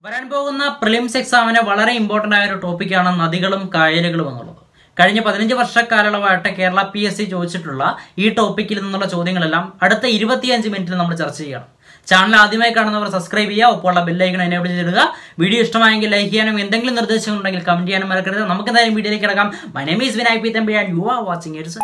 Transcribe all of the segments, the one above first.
വരാൻ പോകുന്ന പ്രിലിംസ് എക്സാമിന് വളരെ ഇമ്പോർട്ടന്റ് ആയ ഒരു ടോപ്പിക്കാണ് നദികളും കായലുകളും എന്നുള്ളത് കഴിഞ്ഞ പതിനഞ്ച് വർഷക്കാലയളവായിട്ട് കേരള പി എസ് സി ചോദിച്ചിട്ടുള്ള ഈ ടോപ്പിക്കിൽ നിന്നുള്ള ചോദ്യങ്ങളെല്ലാം അടുത്ത ഇരുപത്തിയഞ്ച് മിനിറ്റിൽ നമ്മൾ ചർച്ച ചെയ്യണം ചാനൽ ആദ്യമായി കാണുന്നവർ സബ്സ്ക്രൈബ് ചെയ്യുക ഒപ്പമുള്ള ബെല്ലൈക്കൺ എനേബിൾ ചെയ്തിടുക വീഡിയോ ഇഷ്ടമായെങ്കിൽ ലൈക്ക് ചെയ്യാനും എന്തെങ്കിലും നിർദ്ദേശങ്ങൾ ഉണ്ടെങ്കിൽ കമന്റ് ചെയ്യാനും മറക്കരുത് നമുക്ക് എന്തായാലും വീഡിയോയിലേക്ക് കിടക്കാം my name is Vinay P Thampi and you are watching it's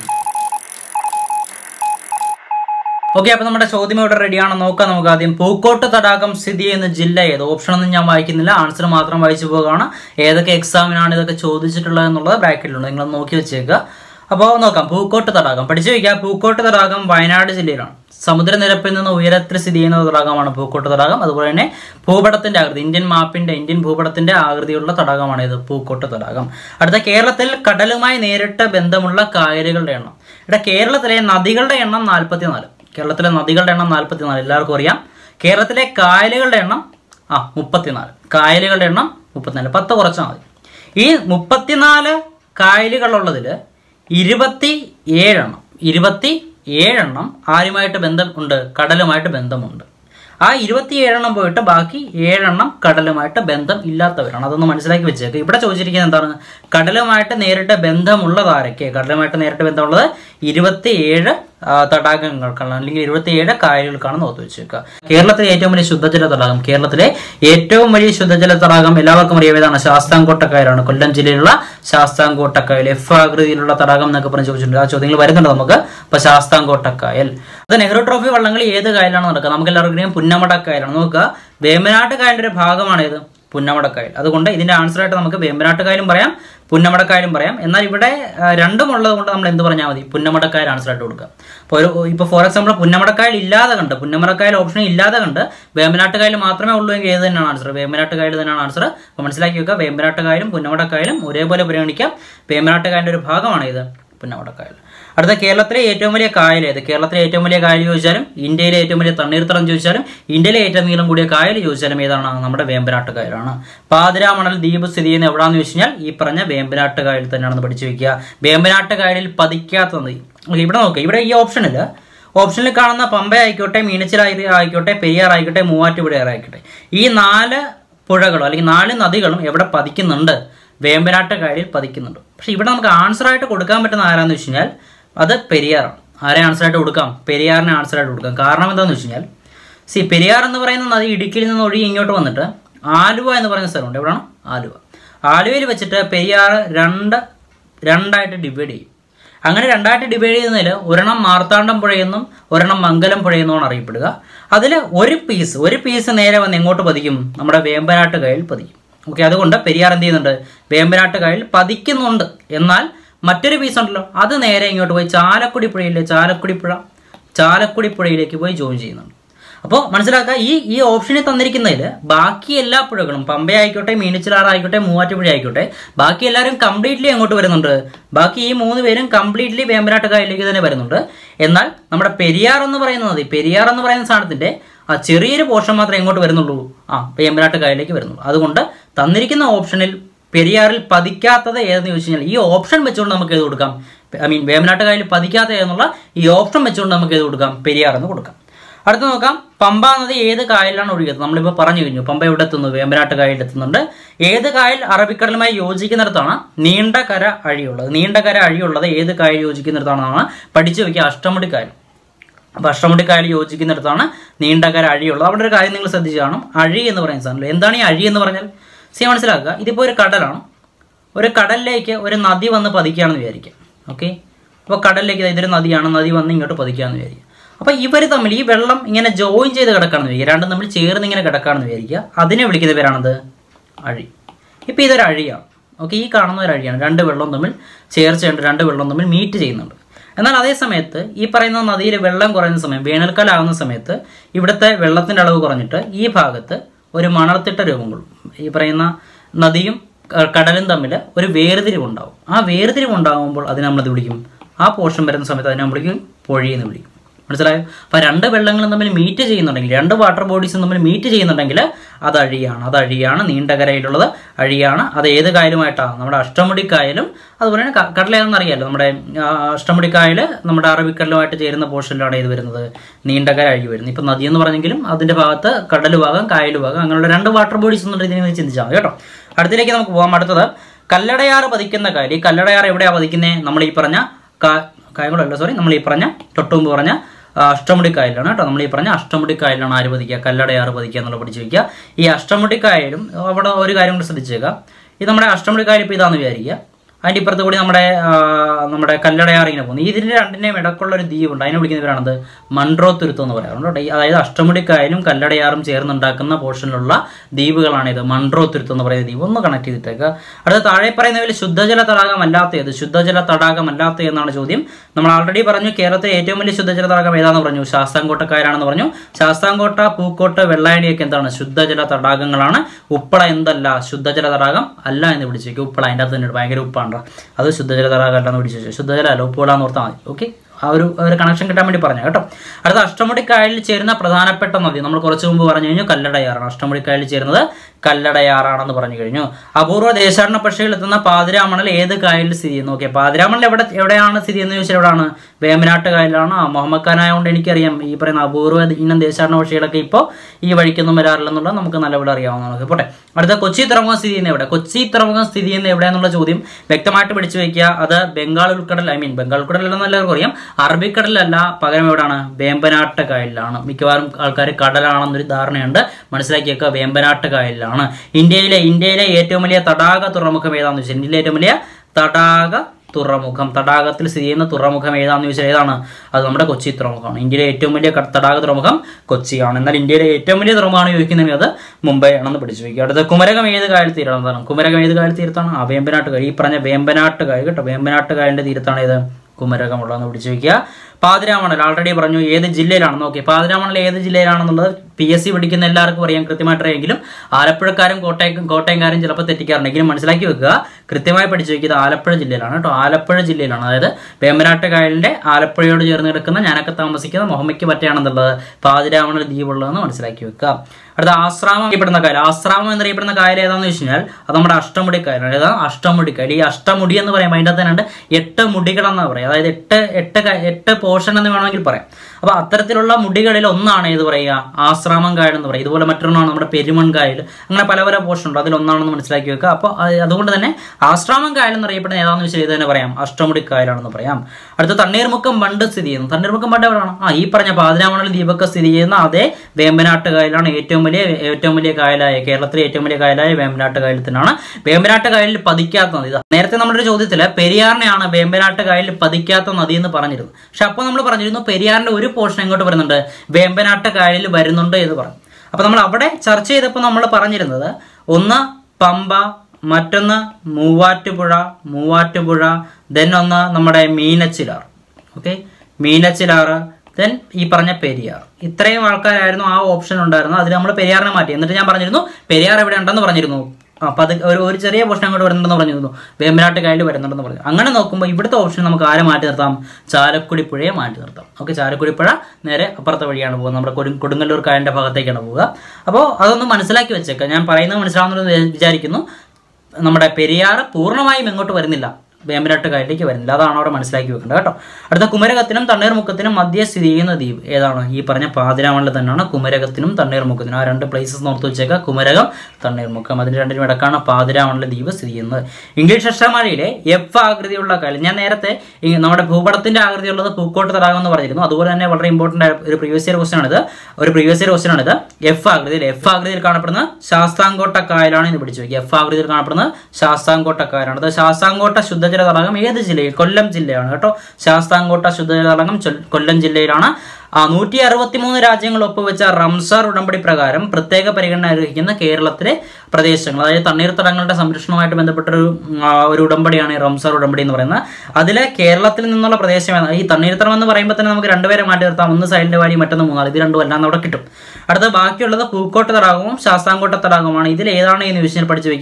okay അപ്പൊ നമ്മുടെ ചോദ്യം ഇവിടെ റെഡിയാണ് നോക്കാം നമുക്ക് ആദ്യം പൂക്കോട്ട് തടാകം സ്ഥിതി ചെയ്യുന്ന ജില്ല ഏത് ഓപ്ഷൻ ഒന്നും ഞാൻ വായിക്കുന്നില്ല ആൻസർ മാത്രം വായിച്ചു പോകുകയാണ് ഏതൊക്കെ എക്സാമിനാണ് ഇതൊക്കെ ചോദിച്ചിട്ടുള്ളത് എന്നുള്ളത് ബ്രാക്കറ്റിലുണ്ട് നിങ്ങൾ നോക്കി വെച്ചേക്കുക അപ്പോൾ നോക്കാം പൂക്കോട്ട് തടാകം പഠിച്ചു വയ്ക്കുക പൂക്കോട്ട് തടാകം വയനാട് ജില്ലയിലാണ് സമുദ്രനിരപ്പിൽ നിന്ന് ഉയരത്തിൽ സ്ഥിതി ചെയ്യുന്ന തടാകമാണ് പൂക്കോട്ട് തടാകം അതുപോലെ തന്നെ ഭൂപടത്തിന്റെ ആകൃതി ഇന്ത്യൻ മാപ്പിന്റെ ഇന്ത്യൻ ഭൂപടത്തിന്റെ ആകൃതിയുള്ള തടാകമാണ് ഇത് പൂക്കോട്ട് തടാകം അടുത്ത കേരളത്തിൽ കടലുമായി നേരിട്ട് ബന്ധമുള്ള കായലുകളുടെ എണ്ണം ഇവിടെ കേരളത്തിലെ നദികളുടെ എണ്ണം നാൽപ്പത്തിനാല് കേരളത്തിലെ നദികളുടെ എണ്ണം നാൽപ്പത്തിനാല് എല്ലാവർക്കും അറിയാം കേരളത്തിലെ കായലുകളുടെ എണ്ണം ആ മുപ്പത്തിനാല് കായലുകളുടെ എണ്ണം മുപ്പത്തിനാല് പത്ത് കുറച്ചാൽ മതി ഈ മുപ്പത്തിനാല് കായലുകളുള്ളതിൽ ഇരുപത്തി ഏഴെണ്ണം ഇരുപത്തി ഏഴെണ്ണം ആരുമായിട്ട് ബന്ധം ഉണ്ട് കടലുമായിട്ട് ബന്ധമുണ്ട് ആ ഇരുപത്തി ഏഴെണ്ണം പോയിട്ട് ബാക്കി ഏഴെണ്ണം കടലുമായിട്ട് ബന്ധം ഇല്ലാത്തവരാണ് അതൊന്ന് മനസ്സിലാക്കി വെച്ചേക്ക് ഇവിടെ ചോദിച്ചിരിക്കുന്നത് എന്താണ് കടലുമായിട്ട് നേരിട്ട് ബന്ധമുള്ളത് ആരൊക്കെ കടലുമായിട്ട് നേരിട്ട് ബന്ധമുള്ളത് ഇരുപത്തി ഏഴ് തടാകങ്ങൾക്കാണ് അല്ലെങ്കിൽ ഇരുപത്തിയേഴ് കായലുകൾക്കാണെന്ന് ഓർത്ത് വെച്ചേക്കുക കേരളത്തിലെ ഏറ്റവും വലിയ ശുദ്ധജല തടാകം കേരളത്തിലെ ഏറ്റവും വലിയ ശുദ്ധജല തടാകം എല്ലാവർക്കും അറിയാം ഏതാണ് ശാസ്താംകോട്ടക്കായലാണ് കൊല്ലം ജില്ലയിലുള്ള ശാസ്താംകോട്ടക്കായൽ എഫ് ആകൃതിയിലുള്ള തടാകം എന്നൊക്കെ പറഞ്ഞ് ചോദിച്ചിട്ടുണ്ട് ആ ചോദ്യങ്ങൾ വരുന്നുണ്ട് നമുക്ക് അപ്പൊ ശാസ്താംകോട്ടക്കായൽ അത് നെഹ്റു ട്രോഫി വള്ളങ്ങൾ ഏത് കായലാണ് നടക്കുക നമുക്ക് എല്ലാവർക്കും അറിയാം പുന്നമടക്കായലാണ് നോക്കുക വേമ്പനാട്ട് കായലിന്റെ ഒരു ഭാഗമാണ് ഇത് പുന്നമടക്കായൽ അതുകൊണ്ട് ഇതിന്റെ ആൻസർ ആയിട്ട് നമുക്ക് വേമ്പനാട്ടുകായലും പറയാം പുന്നമടക്കായലും പറയാം എന്നാൽ ഇവിടെ ആ, രണ്ടും ഉള്ളത് കൊണ്ട് നമ്മൾ എന്ത് പറഞ്ഞാൽ മതി പുന്നമടക്കായൽ ആൻസർ ആയിട്ട് കൊടുക്കുക അപ്പോൾ ഒരു ഇപ്പോൾ ഫോർ എക്സാമ്പിൾ പുന്നമടക്കായൽ ഇല്ലാതെ കണ്ട് പുന്നമടക്കായൽ ഓപ്ഷൻ ഇല്ലാതെ കണ്ട് വേമ്പനാട്ടുകായൽ മാത്രമേ ഉള്ളൂ എങ്കിൽ ഏത് തന്നെയാണ് ആൻസർ വേമ്പനാട്ടുകായൽ തന്നെയാണ് ആൻസർ അപ്പോൾ മനസ്സിലാക്കി വെക്കുക വേമ്പനാട്ടുകായലും പുന്നമടക്കായലും ഒരേപോലെ പരിഗണിക്കാം വേമ്പനാട്ടുകായലിന്റെ ഒരു ഭാഗമാണ് ഇത് പുന്നമടക്കായൽ അടുത്ത കേരളത്തിലെ ഏറ്റവും വലിയ കായൽ ഏത് കേരളത്തിലെ ഏറ്റവും വലിയ കായൽ ചോദിച്ചാലും ഇന്ത്യയിലെ ഏറ്റവും വലിയ തണ്ണീർത്തടം ചോദിച്ചാലും ഇന്ത്യയിലെ ഏറ്റവും നീളം കൂടിയ കായൽ ചോദിച്ചാലും ഏതാണ് നമ്മുടെ വേമ്പനാട്ട് കായലാണ് പാതിരാമണൽ ദ്വീപ് സ്ഥിതി ചെയ്യുന്ന എവിടാന്ന് ചോദിച്ചു കഴിഞ്ഞാൽ ഈ പറഞ്ഞ വേമ്പനാട്ട് കായൽ തന്നെയാണെന്ന് പഠിച്ചു വെക്കുക വേമ്പനാട്ട് കായലിൽ പതിക്കാത്ത നദി ഓക്കേ, ഇവിടെ നോക്കുക ഇവിടെ ഈ ഓപ്ഷനിൽ ഓപ്ഷനിൽ കാണുന്ന പമ്പ ആയിക്കോട്ടെ മീനച്ചിലായി ആയിക്കോട്ടെ പെരിയാർ ആയിക്കോട്ടെ മൂവാറ്റുപുഴ ആയിക്കോട്ടെ ഈ നാല് പുഴകളും അല്ലെങ്കിൽ നാല് നദികളും എവിടെ പതിക്കുന്നുണ്ട് വേമ്പനാട്ട് കായലിൽ പതിക്കുന്നുണ്ട് പക്ഷെ ഇവിടെ നമുക്ക് ആൻസർ ആയിട്ട് കൊടുക്കാൻ പറ്റുന്ന ആരാന്ന് വെച്ച് കഴിഞ്ഞാൽ അത് പെരിയാറാണ് ആരെ ആൻസർ ആയിട്ട് കൊടുക്കാം പെരിയാറിനെ ആൻസർ ആയിട്ട് കൊടുക്കാം കാരണം എന്താണെന്ന് വെച്ച് കഴിഞ്ഞാൽ സി പെരിയാർ എന്ന് പറയുന്ന നദി ഇടുക്കിയിൽ നിന്ന് ഒഴുകി ഇങ്ങോട്ട് വന്നിട്ട് ആലുവ എന്ന് പറയുന്ന സ്ഥലമുണ്ട് എവിടെയാണ് ആലുവ ആലുവയിൽ വെച്ചിട്ട് പെരിയാർ രണ്ട് രണ്ടായിട്ട് ഡിവൈഡ് ചെയ്യും അങ്ങനെ രണ്ടായിട്ട് ഡിവൈഡ് ചെയ്യുന്നതിൽ ഒരെണ്ണം മാർത്താണ്ഡം പുഴയെന്നും ഒരെണ്ണം മംഗലം പുഴയെന്നുമാണ് അറിയപ്പെടുക അതിൽ ഒരു പീസ് ഒരു പീസ് നേരെ വന്ന് എങ്ങോട്ട് പതിക്കും നമ്മുടെ വേമ്പനാട്ട് കായൽ പതിക്കും ഓക്കെ അതുകൊണ്ട് പെരിയാർ എന്ത് ചെയ്യുന്നുണ്ട് വേമ്പനാട്ട് കായൽ പതിക്കുന്നുണ്ട് എന്നാൽ മറ്റൊരു പീസ് ഉണ്ടല്ലോ അത് നേരെ ഇങ്ങോട്ട് പോയി ചാലക്കുടി പുഴയിലെ ചാലക്കുടി പുഴ ചാലക്കുടി പുഴയിലേക്ക് പോയി ജോയിൻ ചെയ്യുന്നുണ്ട് അപ്പോൾ മനസ്സിലാക്കുക ഈ ഈ ഓപ്ഷനിൽ തന്നിരിക്കുന്നതിൽ ബാക്കി എല്ലാ പുഴകളും പമ്പ ആയിക്കോട്ടെ മീനച്ചിലാർ ആയിക്കോട്ടെ മൂവാറ്റുപുഴ ആയിക്കോട്ടെ ബാക്കി എല്ലാവരും കംപ്ലീറ്റ്ലി അങ്ങോട്ട് വരുന്നുണ്ട് ബാക്കി ഈ മൂന്ന് പേരും കംപ്ലീറ്റ്ലി വേമ്പനാട്ട് കായലിലേക്ക് തന്നെ വരുന്നുണ്ട് എന്നാൽ നമ്മുടെ പെരിയാർ എന്ന് പറയുന്ന നദി പെരിയാർ എന്ന് പറയുന്ന സാധനത്തിന്റെ ആ ചെറിയൊരു പോർഷൻ മാത്രമേ എങ്ങോട്ട് വരുന്നുള്ളൂ ആ വേമ്പനാട്ട് കായലിലേക്ക് വരുന്നുള്ളൂ അതുകൊണ്ട് തന്നിരിക്കുന്ന ഓപ്ഷനിൽ പെരിയാറിൽ പതിക്കാത്തത് ഏതെന്ന് ചോദിച്ചു കഴിഞ്ഞാൽ ഈ ഓപ്ഷൻ വെച്ചുകൊണ്ട് നമുക്ക് ഏത് കൊടുക്കാം ഐ മീൻ വേമ്പനാട്ട് കായലിൽ പതിക്കാത്ത ഏതെന്നുള്ള ഈ ഓപ്ഷൻ വെച്ചുകൊണ്ട് നമുക്ക് ഏത് കൊടുക്കാം പെരിയാർ എന്ന് കൊടുക്കാം അടുത്ത നോക്കാം പമ്പ നദി ഏത് കായലിലാണ് ഒഴുകിയത് നമ്മളിപ്പോൾ പറഞ്ഞു കഴിഞ്ഞു പമ്പ എവിടെ എത്തുന്നു വേമ്പനാട്ട് കായലിൽ എത്തുന്നുണ്ട് ഏത് കായൽ അറബിക്കടലുമായി യോജിക്കുന്നിടത്താണ് നീണ്ട കര അഴിയുള്ളത് നീണ്ട കര അഴിയുള്ളത് ഏത് കായൽ യോജിക്കുന്നിടത്താണെന്നാണ് പഠിച്ചു വെക്കുക അഷ്ടമുടി കായൽ അപ്പോൾ അഷ്ടമുടി കായൽ യോജിക്കുന്നിടത്താണ് നീണ്ടകര അഴിയുള്ളത് അവിടെ ഒരു കാര്യം നിങ്ങൾ ശ്രദ്ധിച്ചു കാണും അഴി എന്ന് പറയുന്ന സാധനം എന്താണ് ഈ അഴി എന്ന് പറഞ്ഞാൽ സി മനസ്സിലാക്കുക ഇതിപ്പോൾ ഒരു കടലാണ് ഒരു കടലിലേക്ക് ഒരു നദി വന്ന് പതിക്കുകയാണെന്ന് വിചാരിക്കുക ഓക്കെ അപ്പോൾ കടലിലേക്ക് ദാ ഇതൊരു നദിയാണ് നദി വന്ന് ഇങ്ങോട്ട് പതിക്കുകയാണെന്ന് വിചാരിക്കുക അപ്പോൾ ഇവർ തമ്മിൽ ഈ വെള്ളം ഇങ്ങനെ ജോയിൻ ചെയ്ത് കിടക്കുകയാണെന്ന് വിചാരിക്കുക രണ്ടും തമ്മിൽ ചേർന്ന് ഇങ്ങനെ കിടക്കുകയാണെന്ന് വിചാരിക്കുക അതിനെ വിളിക്കുന്ന പേരാണത് അഴി ഇപ്പോൾ ഇതൊരു അഴിയാണ് ഓക്കെ ഈ കാണുന്ന ഒരു അഴിയാണ് രണ്ട് വെള്ളം തമ്മിൽ ചേർച്ചയുണ്ട് രണ്ട് വെള്ളം തമ്മിൽ മീറ്റ് ചെയ്യുന്നുണ്ട് എന്നാൽ അതേ സമയത്ത് ഈ പറയുന്ന നദിയിൽ വെള്ളം കുറയുന്ന സമയം വേനൽക്കാലം ആകുന്ന സമയത്ത് ഇവിടുത്തെ വെള്ളത്തിൻ്റെ അളവ് കുറഞ്ഞിട്ട് ഈ ഭാഗത്ത് ഒരു മണർത്തിട്ട രൂപം കൊള്ളും ഈ പറയുന്ന നദിയും ക- കടലും തമ്മിൽ ഒരു വേർതിരിവുണ്ടാവും ആ വേർതിരിവുണ്ടാകുമ്പോൾ അതിനെ നമ്മളത് വിളിക്കും ആ പോർഷൻ വരുന്ന സമയത്ത് അതിനെ നമ്മൾ വിളിക്കും പുഴയെന്ന് വിളിക്കും മനസ്സിലായോ അപ്പോൾ രണ്ട് വെള്ളങ്ങളും തമ്മിൽ മീറ്റ് ചെയ്യുന്നുണ്ടെങ്കിൽ രണ്ട് വാട്ടർ ബോഡീസും തമ്മിൽ മീറ്റ് ചെയ്യുന്നുണ്ടെങ്കിൽ അത് അഴിയാണ് അത് അഴിയാണ് നീണ്ടകരയിലുള്ളത് അഴിയാണ് അത് ഏത് കായലുമായിട്ടാണ് നമ്മുടെ അഷ്ടമുടിക്കായലും അതുപോലെ തന്നെ ക- കടലേതെന്ന് അറിയാലോ നമ്മുടെ ആ, അഷ്ടമുടിക്കായൽ നമ്മുടെ അറബിക്കടലുമായിട്ട് ചേരുന്ന പോർഷനിലാണ് ഇത് വരുന്നത് നീണ്ടകര അഴി വരുന്നത് ഇപ്പം നദി എന്ന് പറഞ്ഞെങ്കിലും അതിൻ്റെ ഭാഗത്ത് കടൽ ഭാഗം കായൽ ഭാഗം അങ്ങനെയുള്ള രണ്ട് വാട്ടർ ബോഡീസ് എന്നുള്ളത് ഇതിനെ ചിന്തിച്ചാൽ മതി കേട്ടോ അടുത്തിലേക്ക് നമുക്ക് പോകാം അടുത്തത് കല്ലടയാറ് പതിക്കുന്ന കായൽ ഈ കല്ലടയാറ് എവിടെയാണ് പതിക്കുന്നത് നമ്മൾ ഈ പറഞ്ഞ കാ- കായംകുളമല്ല സോറി നമ്മൾ ഈ പറഞ്ഞ തൊട്ടുമുമ്പ് പറഞ്ഞ ആ, അഷ്ടമുടിക്കായലാണ് കേട്ടോ നമ്മൾ ഈ പറഞ്ഞ അഷ്ടമുടിക്കായലാണ് ആര് പതിക്കുക കല്ലടയാറ് പതിക്കുക എന്നുള്ളത് പഠിച്ചു വയ്ക്കുക ഈ അഷ്ടമുടിക്കായലും അവിടെ ഒരു കാര്യം കൂടി ശ്രദ്ധിച്ചേക്കുക ഇത് നമ്മുടെ അഷ്ടമുടിക്കായൽ ഇപ്പോൾ ഇതാണെന്ന് വിചാരിക്കുക അതിൻ്റെ ഇപ്പുറത്ത് കൂടി നമ്മുടെ ആ, നമ്മുടെ കല്ലടയാർ ഇങ്ങനെ പോകുന്നു ഇതിൻ്റെ രണ്ടിൻ്റെയും ഇടക്കുള്ള ഒരു ദ്വീപുണ്ട് അതിനെ വിളിക്കുന്ന പേരാണത് മൺട്രോ തുരുത്തം എന്ന് പറയാറുണ്ട് കേട്ടോ ഈ- അതായത് അഷ്ടമുടിക്കായലും കല്ലടയാറും ചേർന്നുണ്ടാക്കുന്ന പോർഷനിലുള്ള ദ്വീപുകളാണ് ഇത് മൺട്രോ തുരുത്തം എന്ന് പറയുന്ന ദ്വീപ് ഒന്ന് കണക്ട് ചെയ്തിട്ടേക്കുക അടുത്ത താഴെ പറയുന്നതിൽ ശുദ്ധജല തടാകം അല്ലാത്തത് ശുദ്ധജല തടാകം അല്ലാത്ത എന്നാണ് ചോദ്യം നമ്മൾ ആൾറെഡി പറഞ്ഞു കേരളത്തിലെ ഏറ്റവും വലിയ ശുദ്ധജല തടാകം ഏതാണെന്ന് പറഞ്ഞു ശാസ്താംകോട്ടക്കാരാണെന്ന് പറഞ്ഞു ശാസ്താംകോട്ട പൂക്കോട്ട് വെള്ളായണിയൊക്കെ എന്താണ് ശുദ്ധജല തടാകങ്ങളാണ് ഉപ്പള എന്തല്ല ശുദ്ധജല തടാകം അല്ല എന്ന് പിടിച്ചേക്കും ഉപ്പള അതിൻ്റെ അകത്ത് തന്നെ ഭയങ്കര ഉപ്പാണ് അത് ശുദ്ധജല തടാകം അല്ല എന്ന് പിടിച്ചു ശുദ്ധജല അല്ല ഉപ്പുകള എന്ന് ഓർത്താൽ മതി ഓക്കെ ആ ഒരു ഒരു കണക്ഷൻ കിട്ടാൻ വേണ്ടി പറഞ്ഞു കേട്ടോ അടുത്ത അഷ്ടമുടിക്കായലിൽ ചേരുന്ന പ്രധാനപ്പെട്ട നദി നമ്മൾ കുറച്ച് മുമ്പ് പറഞ്ഞു കഴിഞ്ഞു കല്ലടയാറാണ് അഷ്ടമുടിക്കായലിൽ ചേരുന്നത് കല്ലടയാറാണെന്ന് പറഞ്ഞു കഴിഞ്ഞു അപൂർവ ദേശാടന പക്ഷികൾ എത്തുന്ന പാതിരാമണൽ ഏത് കായലിൽ സ്ഥിതി ചെയ്യുന്നു ഓക്കെ പാതിരാമണൽ എവിടെ എവിടെയാണ് സ്ഥിതി ചെയ്യുന്നത് ചോദിച്ചാൽ എവിടെയാണ് വേമ്പനാട്ട് കായലാണ് ആ മുഹമ്മദ് ഖാനായതുകൊണ്ട് എനിക്കറിയാം ഈ പറയുന്ന അപൂർവ ഇനം ദേശാടന പക്ഷികളൊക്കെ ഇപ്പോൾ ഈ വഴിക്കൊന്നും വരാറില്ലെന്നുള്ളത് നമുക്ക് നല്ലപോലെ അറിയാവുന്നതാണ് പോട്ടെ അടുത്ത കൊച്ചി തുറമുഖം സ്ഥിതി ചെയ്യുന്ന എവിടെ കൊച്ചി തുറമുഖം സ്ഥിതി ചെയ്യുന്ന എവിടെയാണെന്നുള്ള ചോദ്യം വ്യക്തമായിട്ട് പിടിച്ചു വയ്ക്കുക അത് ബംഗാൾ ഉൾക്കടൽ ഐ മീൻ ബംഗാൾ ഉൾക്കടൽ അല്ലെന്ന് എല്ലാവർക്കും അറിയാം അറബിക്കടലല്ല പകരം എവിടെയാണ് വേമ്പനാട്ട് കായലിലാണ് മിക്കവാറും ആൾക്കാർ കടലാണെന്നൊരു ധാരണയുണ്ട് മനസ്സിലാക്കി വെക്കുക വേമ്പനാട്ട് കായലിലാണ് ഇന്ത്യയിലെ ഇന്ത്യയിലെ ഏറ്റവും വലിയ തടാക തുറമുഖം ഏതാണെന്ന് വെച്ചാൽ ഇന്ത്യയിലെ ഏറ്റവും വലിയ തടാക തുറമുഖം തടാകത്തിൽ സ്ഥിതി ചെയ്യുന്ന തുറമുഖം ഏതാണെന്ന് ചോദിച്ചാൽ ഏതാണ് അത് നമ്മുടെ കൊച്ചി തുറമുഖമാണ് ഇന്ത്യയിലെ ഏറ്റവും വലിയ ക- തടാക തുറമുഖം കൊച്ചിയാണ് എന്നാൽ ഇന്ത്യയിലെ ഏറ്റവും വലിയ തുറമുഖമാണ് ചോദിക്കുന്നതെങ്കിൽ അത് മുംബൈ ആണെന്ന് പിടിച്ചു വയ്ക്കുക അടുത്ത കുമരകം ഏത് കായൽ തീരത്താണ് കുമരകം ഏത് കായൽ തീരത്താണ് ആ വേമ്പനാട്ട് കായൽ ഈ പറഞ്ഞ വേമ്പനാട്ട് കായൽ കേട്ടോ വേമ്പനാട്ട് കായലിന്റെ തീരത്താണ് ഇത് കുമരകം ഉള്ളതെന്ന് പിടിച്ചു വയ്ക്കുക പാതിരാമണൽ ആൾറെഡി പറഞ്ഞു ഏത് ജില്ലയിലാണെന്ന് ഓക്കെ പാതിരാമണൽ ഏത് ജില്ലയിലാണെന്നുള്ളത് പി എസ് സി പഠിക്കുന്ന എല്ലാവർക്കും അറിയാം കൃത്യമായിട്ട് അറിയാമെങ്കിലും ആലപ്പുഴക്കാരും കോട്ടയം കോട്ടയംകാരും ചിലപ്പോൾ തെറ്റിക്കാറുണ്ടെങ്കിലും മനസ്സിലാക്കി വെക്കുക കൃത്യമായി പഠിച്ചു വയ്ക്കുന്നത് ആലപ്പുഴ ജില്ലയിലാണ് കേട്ടോ ആലപ്പുഴ ജില്ലയിലാണ് അതായത് വേമ്പനാട്ട് കായലിന്റെ ആലപ്പുഴയോട് ചേർന്ന് കിടക്കുന്ന ഞാനൊക്കെ താമസിക്കുന്ന മുഹമ്മയ്ക്ക് പറ്റയാണെന്നുള്ളത് പാതിരാമണൽ ദ്വീപുള്ളതെന്ന് മനസ്സിലാക്കി വെക്കുക അടുത്ത ആശ്രാമം അറിയപ്പെടുന്ന കായൽ ആശ്രാമം എന്നറിയപ്പെടുന്ന കായൽ ഏതാണെന്ന് വെച്ച് കഴിഞ്ഞാൽ അത് നമ്മുടെ അഷ്ടമുടി കായലാണ് ഏതാണ് അഷ്ടമുടി കായൽ ഈ അഷ്ടമുടി എന്ന് പറയുമ്പോൾ അതിൻ്റെ അകത്ത് തന്നെ എട്ട് മുടികളെന്നാണ് പറയുക അതായത് എട്ട് എട്ട് ക- എട്ട് പോർഷൻ എന്ന് വേണമെങ്കിൽ പറയാം അപ്പോൾ അത്തരത്തിലുള്ള മുടികളിൽ ഒന്നാണ് ഇത് പറയുക ആശ്രാമം കായൽ എന്ന് പറയുക ഇതുപോലെ മറ്റൊരെണ്ണമാണ് നമ്മുടെ പെരുമൺ കായൽ അങ്ങനെ പല പല പോർഷൻ ഉണ്ട് അതിലൊന്നാണെന്ന് മനസ്സിലാക്കി വെക്കുക അപ്പോൾ അത് അതുകൊണ്ട് തന്നെ ആശ്രാമം കായൽ എന്നറിയപ്പെടുന്ന ഏതാണെന്ന് വെച്ചാൽ ഇത് തന്നെ പറയാം അഷ്ടമുടി കായലാണെന്ന് പറയാം അടുത്ത തണ്ണീർമുക്കം ബണ്ട് സ്ഥിതി ചെയ്യുന്നു തണ്ണീർമുക്കം ബണ്ട് എവിടെയാണ് ആ ഈ പറഞ്ഞ പാതിരാമണൽ ദ്വീപൊക്കെ സ്ഥിതി ചെയ്യുന്ന അതേ വേമ്പനാട്ട് കായലാണ് ഏറ്റവും വലിയ ഏറ്റവും വലിയ കായലായ കേരളത്തിലെ ഏറ്റവും വലിയ കായലായ വേമ്പനാട്ട് കായലിൽ തന്നെയാണ് വേമ്പനാട്ട് കായലിൽ പതിക്കാത്ത നദി ഇതാ. നേരത്തെ നമ്മുടെ ഒരു ചോദ്യത്തിൽ പെരിയാറിനെയാണ് വേമ്പനാട്ട് കായലിൽ പതിക്കാത്ത നദി എന്ന് പറഞ്ഞിരുന്നു പക്ഷെ അപ്പോൾ നമ്മൾ പറഞ്ഞിരുന്നു പെരിയാറിന്റെ ഒരു പോർഷൻ എങ്ങോട്ട് വരുന്നുണ്ട് വേമ്പനാട്ട് കായലിൽ വരുന്നുണ്ട് എന്ന് പറഞ്ഞു അപ്പോൾ നമ്മൾ അവിടെ ചർച്ച ചെയ്തപ്പോൾ നമ്മൾ പറഞ്ഞിരുന്നത് ഒന്ന് പമ്പ മറ്റൊന്ന് മൂവാറ്റുപുഴ മൂവാറ്റുപുഴ ദെൻ ഒന്ന് നമ്മുടെ മീനച്ചിലാർ ഓക്കെ മീനച്ചിലാറ് ദെൻ ഈ പറഞ്ഞ പെരിയാർ ഇത്രയും ആൾക്കാരായിരുന്നു ആ ഓപ്ഷൻ ഉണ്ടായിരുന്നത് അതിൽ നമ്മൾ പെരിയാറിനെ മാറ്റി എന്നിട്ട് ഞാൻ പറഞ്ഞിരുന്നു പെരിയാർ എവിടെ ഉണ്ടെന്ന് പറഞ്ഞിരുന്നു ആ അപ്പം അത് ഒരു ഒരു ചെറിയ പോർഷൻ അങ്ങോട്ട് വരുന്നുണ്ടെന്ന് പറഞ്ഞിരുന്നു വേമ്പനാട്ട് കായൽ വരുന്നുണ്ടെന്ന് പറഞ്ഞു അങ്ങനെ നോക്കുമ്പോൾ ഇവിടുത്തെ ഓപ്ഷൻ നമുക്ക് ആരെ മാറ്റി നിർത്താം ചാലക്കുടി പുഴയെ മാറ്റി നിർത്താം ഓക്കെ ചാലക്കുടി പുഴ നേരെ അപ്പുറത്തെ വഴിയാണ് പോകുന്നത് നമ്മുടെ കൊടു കൊടുങ്ങല്ലൂർ കായലിൻ്റെ ഭാഗത്തേക്കാണ് പോവുക അപ്പോൾ അതൊന്ന് മനസ്സിലാക്കി വെച്ചേക്കാം ഞാൻ പറയുന്നത് മനസ്സിലാവുന്നത് വിചാരിക്കുന്നു നമ്മുടെ പെരിയാറ് പൂർണ്ണമായും എങ്ങോട്ട് വരുന്നില്ല വേമ്പനാട്ട് കായലിലേക്ക് വരുന്നില്ല അതാണ് അവിടെ മനസ്സിലാക്കി വെക്കേണ്ടത് കേട്ടോ അടുത്ത കുമരകത്തിനും തണ്ണീർമുക്കത്തിനും മധ്യ സ്ഥിതി ചെയ്യുന്ന ദ്വീപ് ഏതാണ് ഈ പറഞ്ഞ പാതിരാമണിൽ തന്നെയാണ് കുമരകത്തിനും തണ്ണീർമുക്കത്തിനും ആ രണ്ട് പ്ലേസസ് നോർത്ത് വെച്ചേക്കാം കുമരകം തണ്ണീർമുക്കം അതിന് രണ്ടിനും ഇടക്കാണ് പാതിരാമണിലെ ദ്വീപ് സ്ഥിതി ചെയ്യുന്നത് ഇംഗ്ലീഷ് അക്ഷരമാലയിലെ എഫ് ആകൃതിയുള്ള കായൽ ഞാൻ നേരത്തെ ഈ നമ്മുടെ ഭൂപടത്തിന്റെ ആകൃതിയുള്ളത് പൂക്കോട്ട് തടാകം എന്ന് പറഞ്ഞിരുന്നു അതുപോലെ തന്നെ വളരെ ഇമ്പോർട്ടന്റ് ആയ ഒരു പ്രീവിയസ് ഇയർ ക്വസ്റ്റൻ ആണിത് ഒരു പ്രീവിയസ് ഇയർ ക്വസ്റ്റൻ ആണിത് എഫ് ആകൃതിയിൽ എഫ് ആകൃതിയിൽ കാണപ്പെടുന്ന ശാസ്താംകോട്ട കായലാണ് എന്ന് പിടിച്ചു വയ്ക്കുക എഫ് ആകൃതിയിൽ കാണപ്പെടുന്നത് ശാസ്താംകോട്ട കായലാണ് അത് ശാസ്താംകോട്ട ശുദ്ധജല തടാകം ഏത് ജില്ലയിൽ കൊല്ലം ജില്ലയാണ് കേട്ടോ ശാസ്താംകോട്ട ശുദ്ധജല തടാകം ചൊൽ- കൊല്ലം ജില്ലയിലാണ് ആ നൂറ്റി അറുപത്തി മൂന്ന് രാജ്യങ്ങൾ ഒപ്പുവെച്ച റംസാർ ഉടമ്പടി പ്രകാരം പ്രത്യേക പരിഗണന അർഹിക്കുന്ന കേരളത്തിലെ പ്രദേശങ്ങൾ അതായത് തണ്ണീർത്തടങ്ങളുടെ സംരക്ഷണവുമായിട്ട് ബന്ധപ്പെട്ടൊരു ഉം, ആ, ഒരു ഉടമ്പടിയാണ് ഈ റംസാർ ഉടമ്പടി എന്ന് പറയുന്നത് അതിലെ കേരളത്തിൽ നിന്നുള്ള പ്രദേശമാണ് ഈ തണ്ണീർത്തടം എന്ന് പറയുമ്പോൾ തന്നെ നമുക്ക് രണ്ടുപേരെ മാറ്റി നിർത്താം ഒന്ന് സൈലന്റ് വാലി മറ്റൊന്ന് മൂന്നാർ ഇത് രണ്ടും എല്ലാം അവിടെ കിട്ടും അടുത്ത ബാക്കിയുള്ളത് പൂക്കോട്ട് തടാകവും ശാസ്താംകോട്ട തടാകവുമാണ് ഇതിൽ ഏതാണ് എന്ന് ചോദിച്ചാൽ പഠിച്ചു വെക്കുക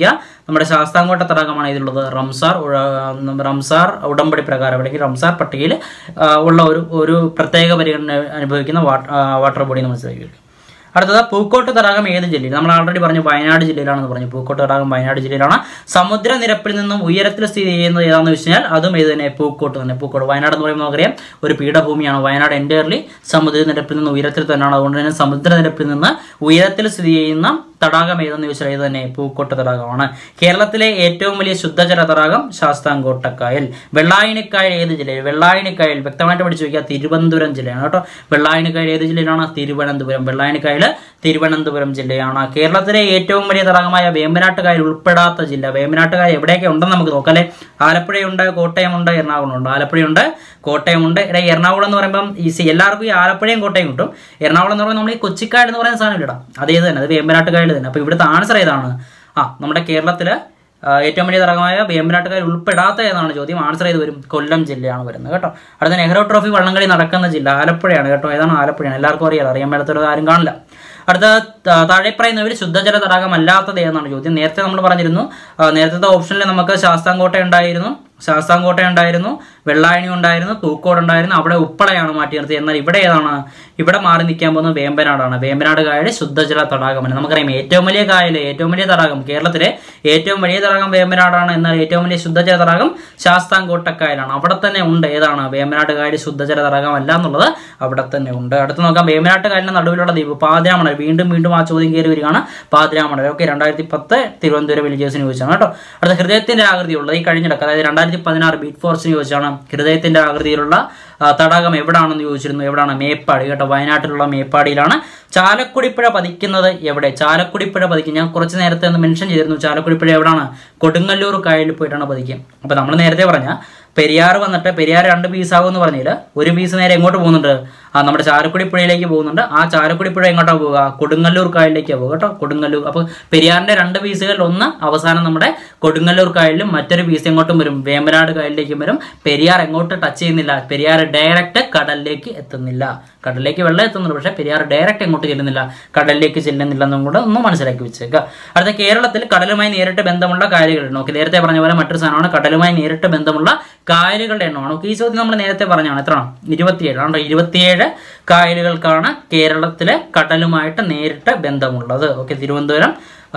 നമ്മുടെ ശാസ്താംകോട്ട തടാകമാണ് ഇതിലുള്ളത് റംസാർ ഉഴ- റംസാർ ഉടമ്പടി പ്രകാരം അല്ലെങ്കിൽ റംസാർ പട്ടികയിൽ ആ, ഉള്ള ഒരു ഒരു പ്രത്യേക പരിഗണന അനുഭവിക്കുന്ന വാട്ട- ആ, വാട്ടർ ബോഡി നമ്മൾ മനസ്സിലാക്കി അടുത്തത് പൂക്കോട്ട് തടാകം ഏത് ജില്ലയിൽ നമ്മൾ ആൾറെഡി പറഞ്ഞു വയനാട് ജില്ലയിലാണെന്ന് പറഞ്ഞു പൂക്കോട്ട് തടാകം വയനാട് ജില്ലയിലാണ് സമുദ്രനിരപ്പിൽ നിന്നും ഉയരത്തിൽ സ്ഥിതി ചെയ്യുന്നത് ഏതാണെന്ന് വെച്ച് കഴിഞ്ഞാൽ അതും ഏത് തന്നെ പൂക്കോട്ട് തന്നെ പൂക്കോട്ട് വയനാട് എന്ന് പറയുമ്പോൾ നമുക്കറിയാം ഒരു പീഠഭൂമിയാണ് വയനാട് എൻറ്റയർലി സമുദ്രനിരപ്പിൽ നിന്ന് ഉയരത്തിൽ തന്നെയാണ് അതുകൊണ്ട് തന്നെ സമുദ്രനിരപ്പിൽ നിന്ന് ഉയരത്തിൽ സ്ഥിതി ചെയ്യുന്ന തടാകം ഏതെന്ന് ചോദിച്ചാൽ ഇത് തന്നെ പൂക്കോട്ട് തടാകമാണ് കേരളത്തിലെ ഏറ്റവും വലിയ ശുദ്ധജല തടാകം ശാസ്താംകോട്ടക്കായൽ വെള്ളായണിക്കായൽ ഏത് ജില്ലയിൽ വെള്ളായണിക്കായൽ വ്യക്തമായിട്ട് പഠിച്ചു വയ്ക്കുക തിരുവനന്തപുരം ജില്ലയാണ് കേട്ടോ വെള്ളായണിക്കായൽ ഏത് ജില്ലയിലാണ് തിരുവനന്തപുരം വെള്ളായണിക്കായൽ തിരുവനന്തപുരം ജില്ലയാണ് കേരളത്തിലെ ഏറ്റവും വലിയ തടാകമായ വേമ്പനാട്ടുകായൽ ഉൾപ്പെടാത്ത ജില്ല വേമ്പനാട്ടുകായൽ എവിടെയൊക്കെ ഉണ്ടെന്ന് നമുക്ക് നോക്കാം അല്ലെ ആലപ്പുഴയുണ്ട് കോട്ടയമുണ്ട് എറണാകുളമുണ്ട് ആലപ്പുഴയുണ്ട് കോട്ടയമുണ്ട് ഇവിടെ എറണാകുളം എന്ന് പറയുമ്പം ഈ സി- എല്ലാവർക്കും ഈ ആലപ്പുഴയും കോട്ടയം കിട്ടും എറണാകുളം എന്ന് പറയുമ്പോൾ നമ്മൾ ഈ കൊച്ചിക്കായൽ എന്ന് പറയുന്ന സാധനം ഇടാം അതേത് തന്നെ അത് വേമ്പനാട്ടുകായൽ തന്നെ അപ്പോൾ ഇവിടുത്തെ ആൻസർ ഏതാണ് ആ നമ്മുടെ കേരളത്തില് ആ, ഏറ്റവും വലിയ തടാകമായ വേമ്പനാട്ടുകാർ ഉൾപ്പെടാത്ത ഏതാണ് ചോദ്യം ആൻസർ ചെയ്ത് വരും കൊല്ലം ജില്ലയാണ് വരുന്നത് കേട്ടോ അടുത്ത നെഹ്റു ട്രോഫി വള്ളംകളി നടക്കുന്ന ജില്ല ആലപ്പുഴയാണ് കേട്ടോ ഏതാണ് ആലപ്പുഴയാണ് എല്ലാവർക്കും അറിയാം അറിയാൻ മേലത്തൊരു ആരും കാണില്ല അടുത്ത ത- താഴെ പറയുന്നവർ ശുദ്ധജല തടാകം അല്ലാത്തത് ഏതാണ് ചോദ്യം നേരത്തെ നമ്മൾ പറഞ്ഞിരുന്നു ആ, നേരത്തെ ഓപ്ഷനിൽ നമുക്ക് ശാസ്താംകോട്ട ഉണ്ടായിരുന്നു ശാസ്താംകോട്ട ഉണ്ടായിരുന്നു വെള്ളായണി ഉണ്ടായിരുന്നു പൂക്കോട് ഉണ്ടായിരുന്നു അവിടെ ഉപ്പളയാണ് മാറ്റി നിർത്തിയത് എന്നാൽ ഇവിടെ ഏതാണ് ഇവിടെ മാറി നിൽക്കാൻ പോകുന്നത് വേമ്പനാടാണ് വേമ്പനാട് കായൽ ശുദ്ധജല തടാകമാണ് നമുക്കറിയാം ഏറ്റവും വലിയ കായൽ ഏറ്റവും വലിയ തടാകം കേരളത്തിലെ ഏറ്റവും വലിയ തടാകം വേമ്പനാടാണ് എന്നാൽ ഏറ്റവും വലിയ ശുദ്ധജല തടാകം ശാസ്താംകോട്ടക്കായലാണ് അവിടെ തന്നെ ഉണ്ട് ഏതാണ് വേമ്പനാട് കായൽ ശുദ്ധജല തടാകം അല്ല എന്നുള്ളത് അവിടെ തന്നെ ഉണ്ട് അടുത്ത് നോക്കാം വേമ്പനാട്ട് കായലിന്റെ നടുവിലുള്ള ദ്വീപ് പാതിരാമണൽ വീണ്ടും വീണ്ടും ആ ചോദ്യം കയറി വരികയാണ് പാതിരാമണൽ ഓക്കെ രണ്ടായിരത്തി പത്ത് തിരുവനന്തപുരം വില്ലേജേഴ്സിന് ചോദിച്ചാണ് കേട്ടോ അടുത്ത ഹൃദയത്തിന്റെ ആകൃതിയുള്ളത് ഈ കഴിഞ്ഞിടക്ക് അതായത് രണ്ടായിരത്തി പതിനാറ് ബീറ്റ് ഫോർസിന് ചോദിച്ചാണ് ഹൃദയത്തിന്റെ ആകൃതിയിലുള്ള ആ, തടാകം എവിടാണെന്ന് ചോദിച്ചിരുന്നു എവിടാണ് മേപ്പാടി കേട്ടോ വയനാട്ടിലുള്ള മേപ്പാടിയിലാണ് ചാലക്കുടിപ്പുഴ പതിക്കുന്നത് എവിടെ ചാലക്കുടിപ്പുഴ പതിക്കും ഞാൻ കുറച്ച് നേരത്തെ ഒന്ന് മെൻഷൻ ചെയ്തിരുന്നു ചാലക്കുടിപ്പുഴ എവിടാണ് കൊടുങ്ങല്ലൂർ കായലിൽ പോയിട്ടാണ് പതിക്കുക അപ്പോൾ നമ്മൾ നേരത്തെ പറഞ്ഞ പെരിയാർ വന്നിട്ട് പെരിയാർ രണ്ട് പീസാകും എന്ന് പറഞ്ഞില്ല ഒരു പീസ് നേരെ എങ്ങോട്ട് പോകുന്നുണ്ട് ആ നമ്മുടെ ചാലക്കുടി പുഴയിലേക്ക് പോകുന്നുണ്ട് ആ ചാലക്കുടി പുഴ എങ്ങോട്ടാണ് പോവുക കൊടുങ്ങല്ലൂർ കായലിലേക്കാണ് പോകുക കേട്ടോ കൊടുങ്ങല്ലൂർ അപ്പോൾ പെരിയാറിന്റെ രണ്ട് പീസുകളിൽ ഒന്ന് അവസാനം നമ്മുടെ കൊടുങ്ങല്ലൂർ കായലിലും മറ്റൊരു പീസ് എങ്ങോട്ടും വരും വേമ്പനാട് കായലിലേക്കും വരും പെരിയാർ എങ്ങോട്ട് ടച്ച് ചെയ്യുന്നില്ല പെരിയാർ ഡയറക്റ്റ് കടലിലേക്ക് എത്തുന്നില്ല കടലിലേക്ക് വെള്ളം എത്തുന്നുണ്ട് പക്ഷേ പെരിയാർ ഡയറക്റ്റ് എങ്ങോട്ട് ചെല്ലുന്നില്ല കടലിലേക്ക് ചെല്ലുന്നില്ല എന്നും കൂടെ ഒന്ന് മനസ്സിലാക്കി വെച്ചേക്കുക അടുത്ത കേരളത്തിൽ കടലുമായി നേരിട്ട് ബന്ധമുള്ള കായലുകളുണ്ട് ഓക്കെ നേരത്തെ പറഞ്ഞ പോലെ മറ്റൊരു സാധനമാണ് കടലുമായി നേരിട്ട് ബന്ധമുള്ള കായലുകളുടെ എണ്ണമാണ് ഓക്കെ ഈ ചോദ്യം നമ്മൾ നേരത്തെ പറഞ്ഞാണ് എത്രയാണ് ഇരുപത്തിയേഴ് ആണോ ഇരുപത്തിയേഴ് കായലുകൾക്കാണ് കേരളത്തിലെ കടലുമായിട്ട് നേരിട്ട് ബന്ധമുള്ളത് okay Thiruvananthapuram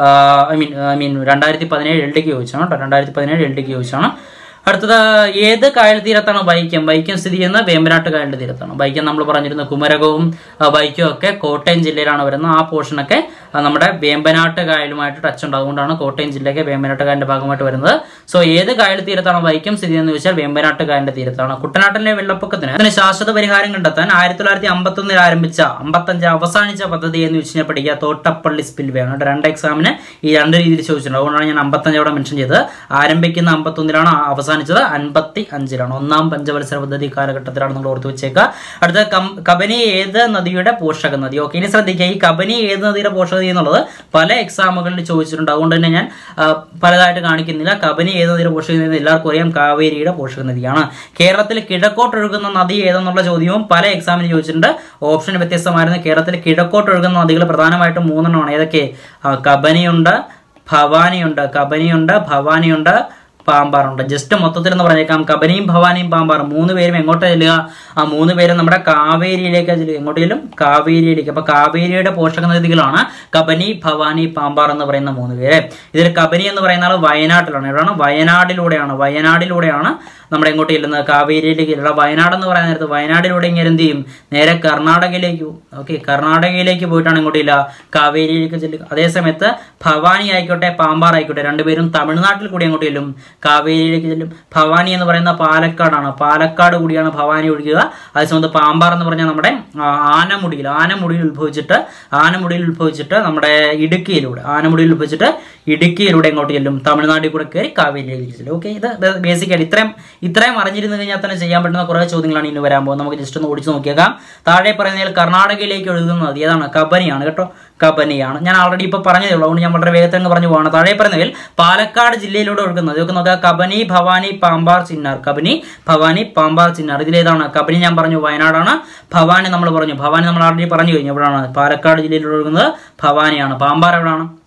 I mean I mean രണ്ടായിരത്തി പതിനേഴ് എൽ ഡിക്ക് ചോദിച്ചാണ് കേട്ടോ രണ്ടായിരത്തി പതിനേഴ് എൽ ഡിക്ക് ചോദിച്ചാണ് അടുത്തത് ഏത് കായൽ തീരത്താണ് വൈക്കം വൈക്കം സ്ഥിതി ചെയ്യുന്നത് വേമ്പനാട്ട് കായലിന്റെ തീരത്താണ് വൈക്കം നമ്മൾ പറഞ്ഞിരുന്ന കുമരകവും ആ, വൈക്കവും ഒക്കെ കോട്ടയം ജില്ലയിലാണ് വരുന്നത് ആ പോർഷനൊക്കെ ആ, നമ്മുടെ വേമ്പനാട്ട് കായലുമായിട്ട് ടച്ച് ഉണ്ട് അതുകൊണ്ടാണ് കോട്ടയം ജില്ലയ്ക്ക് വേമ്പനാട്ട് കായലിന്റെ ഭാഗമായിട്ട് വരുന്നത് സോ ഏത് കായൽ തീരത്താണ് വൈക്കം സ്ഥിതി എന്ന് ചോദിച്ചാൽ വേമ്പനാട്ട് കായലിന്റെ തീരത്താണ് കുട്ടനാട്ടിലെ വെള്ളപ്പൊക്കത്തിന് അതിന് ശാശ്വത പരിഹാരം കണ്ടെത്താൻ ആയിരത്തി തൊള്ളായിരത്തി അമ്പത്തൊന്നിൽ ആരംഭിച്ച അമ്പത്തഞ്ച് അവസാനിച്ച പദ്ധതി എന്ന് വെച്ച് കഴിഞ്ഞാൽ പഠിക്കുക തോട്ടപ്പള്ളി സ്പിൽവേ ആണ് കേട്ടോ. രണ്ട് എക്സാമിന് ഈ രണ്ട് രീതിയിൽ ചോദിച്ചിട്ടുണ്ട് അതുകൊണ്ടാണ് ഞാൻ അമ്പത്തഞ്ച് അവിടെ മെൻഷൻ ചെയ്തത് ആരംഭിക്കുന്ന അമ്പത്തൊന്നിലാണ് അവസാനിച്ചത് അൻപത്തി അഞ്ചിലാണ് ഒന്നാം പഞ്ചവത്സര പദ്ധതി കാലഘട്ടത്തിലാണ് നിങ്ങൾ ഓർത്ത് വെച്ചേക്കുക അടുത്ത കം- കബനി ഏത് നദിയുടെ പോഷക നദി ഓക്കെ ഇനി ശ്രദ്ധിക്കുക ഈ കബനി ഏത് നദിയുടെ പോഷക നദി എന്നുള്ളത് പല എക്സാമുകളിൽ ചോദിച്ചിട്ടുണ്ട് അതുകൊണ്ട് തന്നെ ഞാൻ ആ, പലതായിട്ട് കാണിക്കുന്നില്ല കബനി ഏത് നദിയുടെ പോഷക നദി എന്ന് എല്ലാവർക്കും അറിയാം കാവേരിയുടെ പോഷക നദിയാണ് കേരളത്തിൽ കിഴക്കോട്ടൊഴുകുന്ന നദി ഏതെന്നുള്ള ചോദ്യവും പല എക്സാമിന് ചോദിച്ചിട്ടുണ്ട് ഓപ്ഷൻ വ്യത്യസ്തമായിരുന്നു കേരളത്തിൽ കിഴക്കോട്ടൊഴുകുന്ന നദികൾ പ്രധാനമായിട്ടും മൂന്നെണ്ണമാണ് ഏതൊക്കെ ആ, കബനിയുണ്ട് ഭവാനിയുണ്ട് കബനിയുണ്ട് ഭവാനിയുണ്ട് പാമ്പാറുണ്ട് ജസ്റ്റ് മൊത്തത്തിൽ എന്ന് പറഞ്ഞേക്കാം കബനിയും ഭവാനിയും പാമ്പാറും മൂന്ന് പേരും എങ്ങോട്ട് ചെല്ലുക ആ മൂന്ന് പേരും നമ്മുടെ കാവേരിയിലേക്ക് ചെല്ലുക എങ്ങോട്ട് ചെല്ലും കാവേരിയിലേക്ക് അപ്പൊ കാവേരിയുടെ പോഷക നദികളാണ് കബനി ഭവാനി പാമ്പാർ എന്ന് പറയുന്ന മൂന്ന് പേര് ഇതിൽ കബനി എന്ന് പറയുന്ന ആൾ വയനാട്ടിലാണ് എവിടെയാണ് വയനാടിലൂടെയാണ് വയനാടിലൂടെയാണ് നമ്മുടെ എങ്ങോട്ട് ചെല്ലുന്നത് കാവേരിയിലേക്ക് ചെല്ലുക വയനാട് എന്ന് പറയുന്ന നേരത്ത് വയനാടിലൂടെ ഇങ്ങനെ എന്ത് ചെയ്യും നേരെ കർണാടകയിലേക്ക് പോകും ഓക്കെ കർണാടകയിലേക്ക് പോയിട്ടാണ് എങ്ങോട്ട് ചെല്ലുക കാവേരിയിലേക്ക് ചെല്ലുക അതേസമയത്ത് ഭവാനി ആയിക്കോട്ടെ പാമ്പാർ ആയിക്കോട്ടെ രണ്ടുപേരും തമിഴ്നാട്ടിൽ കൂടി അങ്ങോട്ട് ചെല്ലും കാവേരിയിലേക്ക് ചെല്ലും ഭവാനി എന്ന് പറയുന്ന പാലക്കാടാണ് പാലക്കാട് കൂടിയാണ് ഭവാനി ഒഴുകുക അതേസമയത്ത് പാമ്പാർ എന്ന് പറഞ്ഞാൽ നമ്മുടെ ആ, ആനമുടിയിൽ ആനമുടിയിൽ ഉത്ഭവിച്ചിട്ട് ആനമുടിയിൽ ഉത്ഭവിച്ചിട്ട് നമ്മുടെ ഇടുക്കിയിലൂടെ ആനമുടിയിൽ ഉത്ഭവിച്ചിട്ട് ഇടുക്കിയിലൂടെ എങ്ങോട്ട് ചെല്ലും തമിഴ്നാട്ടിൽ കൂടെ കയറി കാവേരിയിലേക്ക് ചെല്ലും ഓക്കെ ഇത് ബേസിക് ആയിട്ട് ഇത്രയും ഇത്രയും അറിഞ്ഞിരുന്നു കഴിഞ്ഞാൽ തന്നെ ചെയ്യാൻ പറ്റുന്ന കുറേ ചോദ്യങ്ങളാണ് ഇനി വരാൻ പോകുന്നത് നമുക്ക് ജസ്റ്റ് ഒന്ന് ഓടിച്ച് നോക്കിയേക്കാം താഴെ പറയുന്നതിൽ കർണാടകയിലേക്ക് ഒഴുകുന്ന നദി ഏതാണ് കബനിയാണ് കേട്ടോ കബനിയാണ് ഞാൻ ആൾറെഡി ഇപ്പോൾ പറഞ്ഞതേ ഉള്ളൂ അതുകൊണ്ട് ഞാൻ വളരെ വേഗത്തിൽ അങ്ങ് പറഞ്ഞു പോകണം താഴെ പറയുന്നതിൽ പാലക്കാട് ജില്ലയിലൂടെ ഒഴുകുന്നത് ഇതൊക്കെ നോക്കുക കബനി ഭവാനി പാമ്പാർ ചിന്നാർ കബനി ഭവാനി പാമ്പാർ ചിന്നാർ ഇതിലേതാണ് കബനി ഞാൻ പറഞ്ഞു വയനാടാണ് ഭവാനി നമ്മൾ പറഞ്ഞു ഭവാനി നമ്മൾ ആൾറെഡി പറഞ്ഞു കഴിഞ്ഞു എവിടെയാണ് പാലക്കാട് ജില്ലയിലൂടെ ഒഴുകുന്നത് ഭവാനിയാണ് പാമ്പാർ എവിടെയാണ്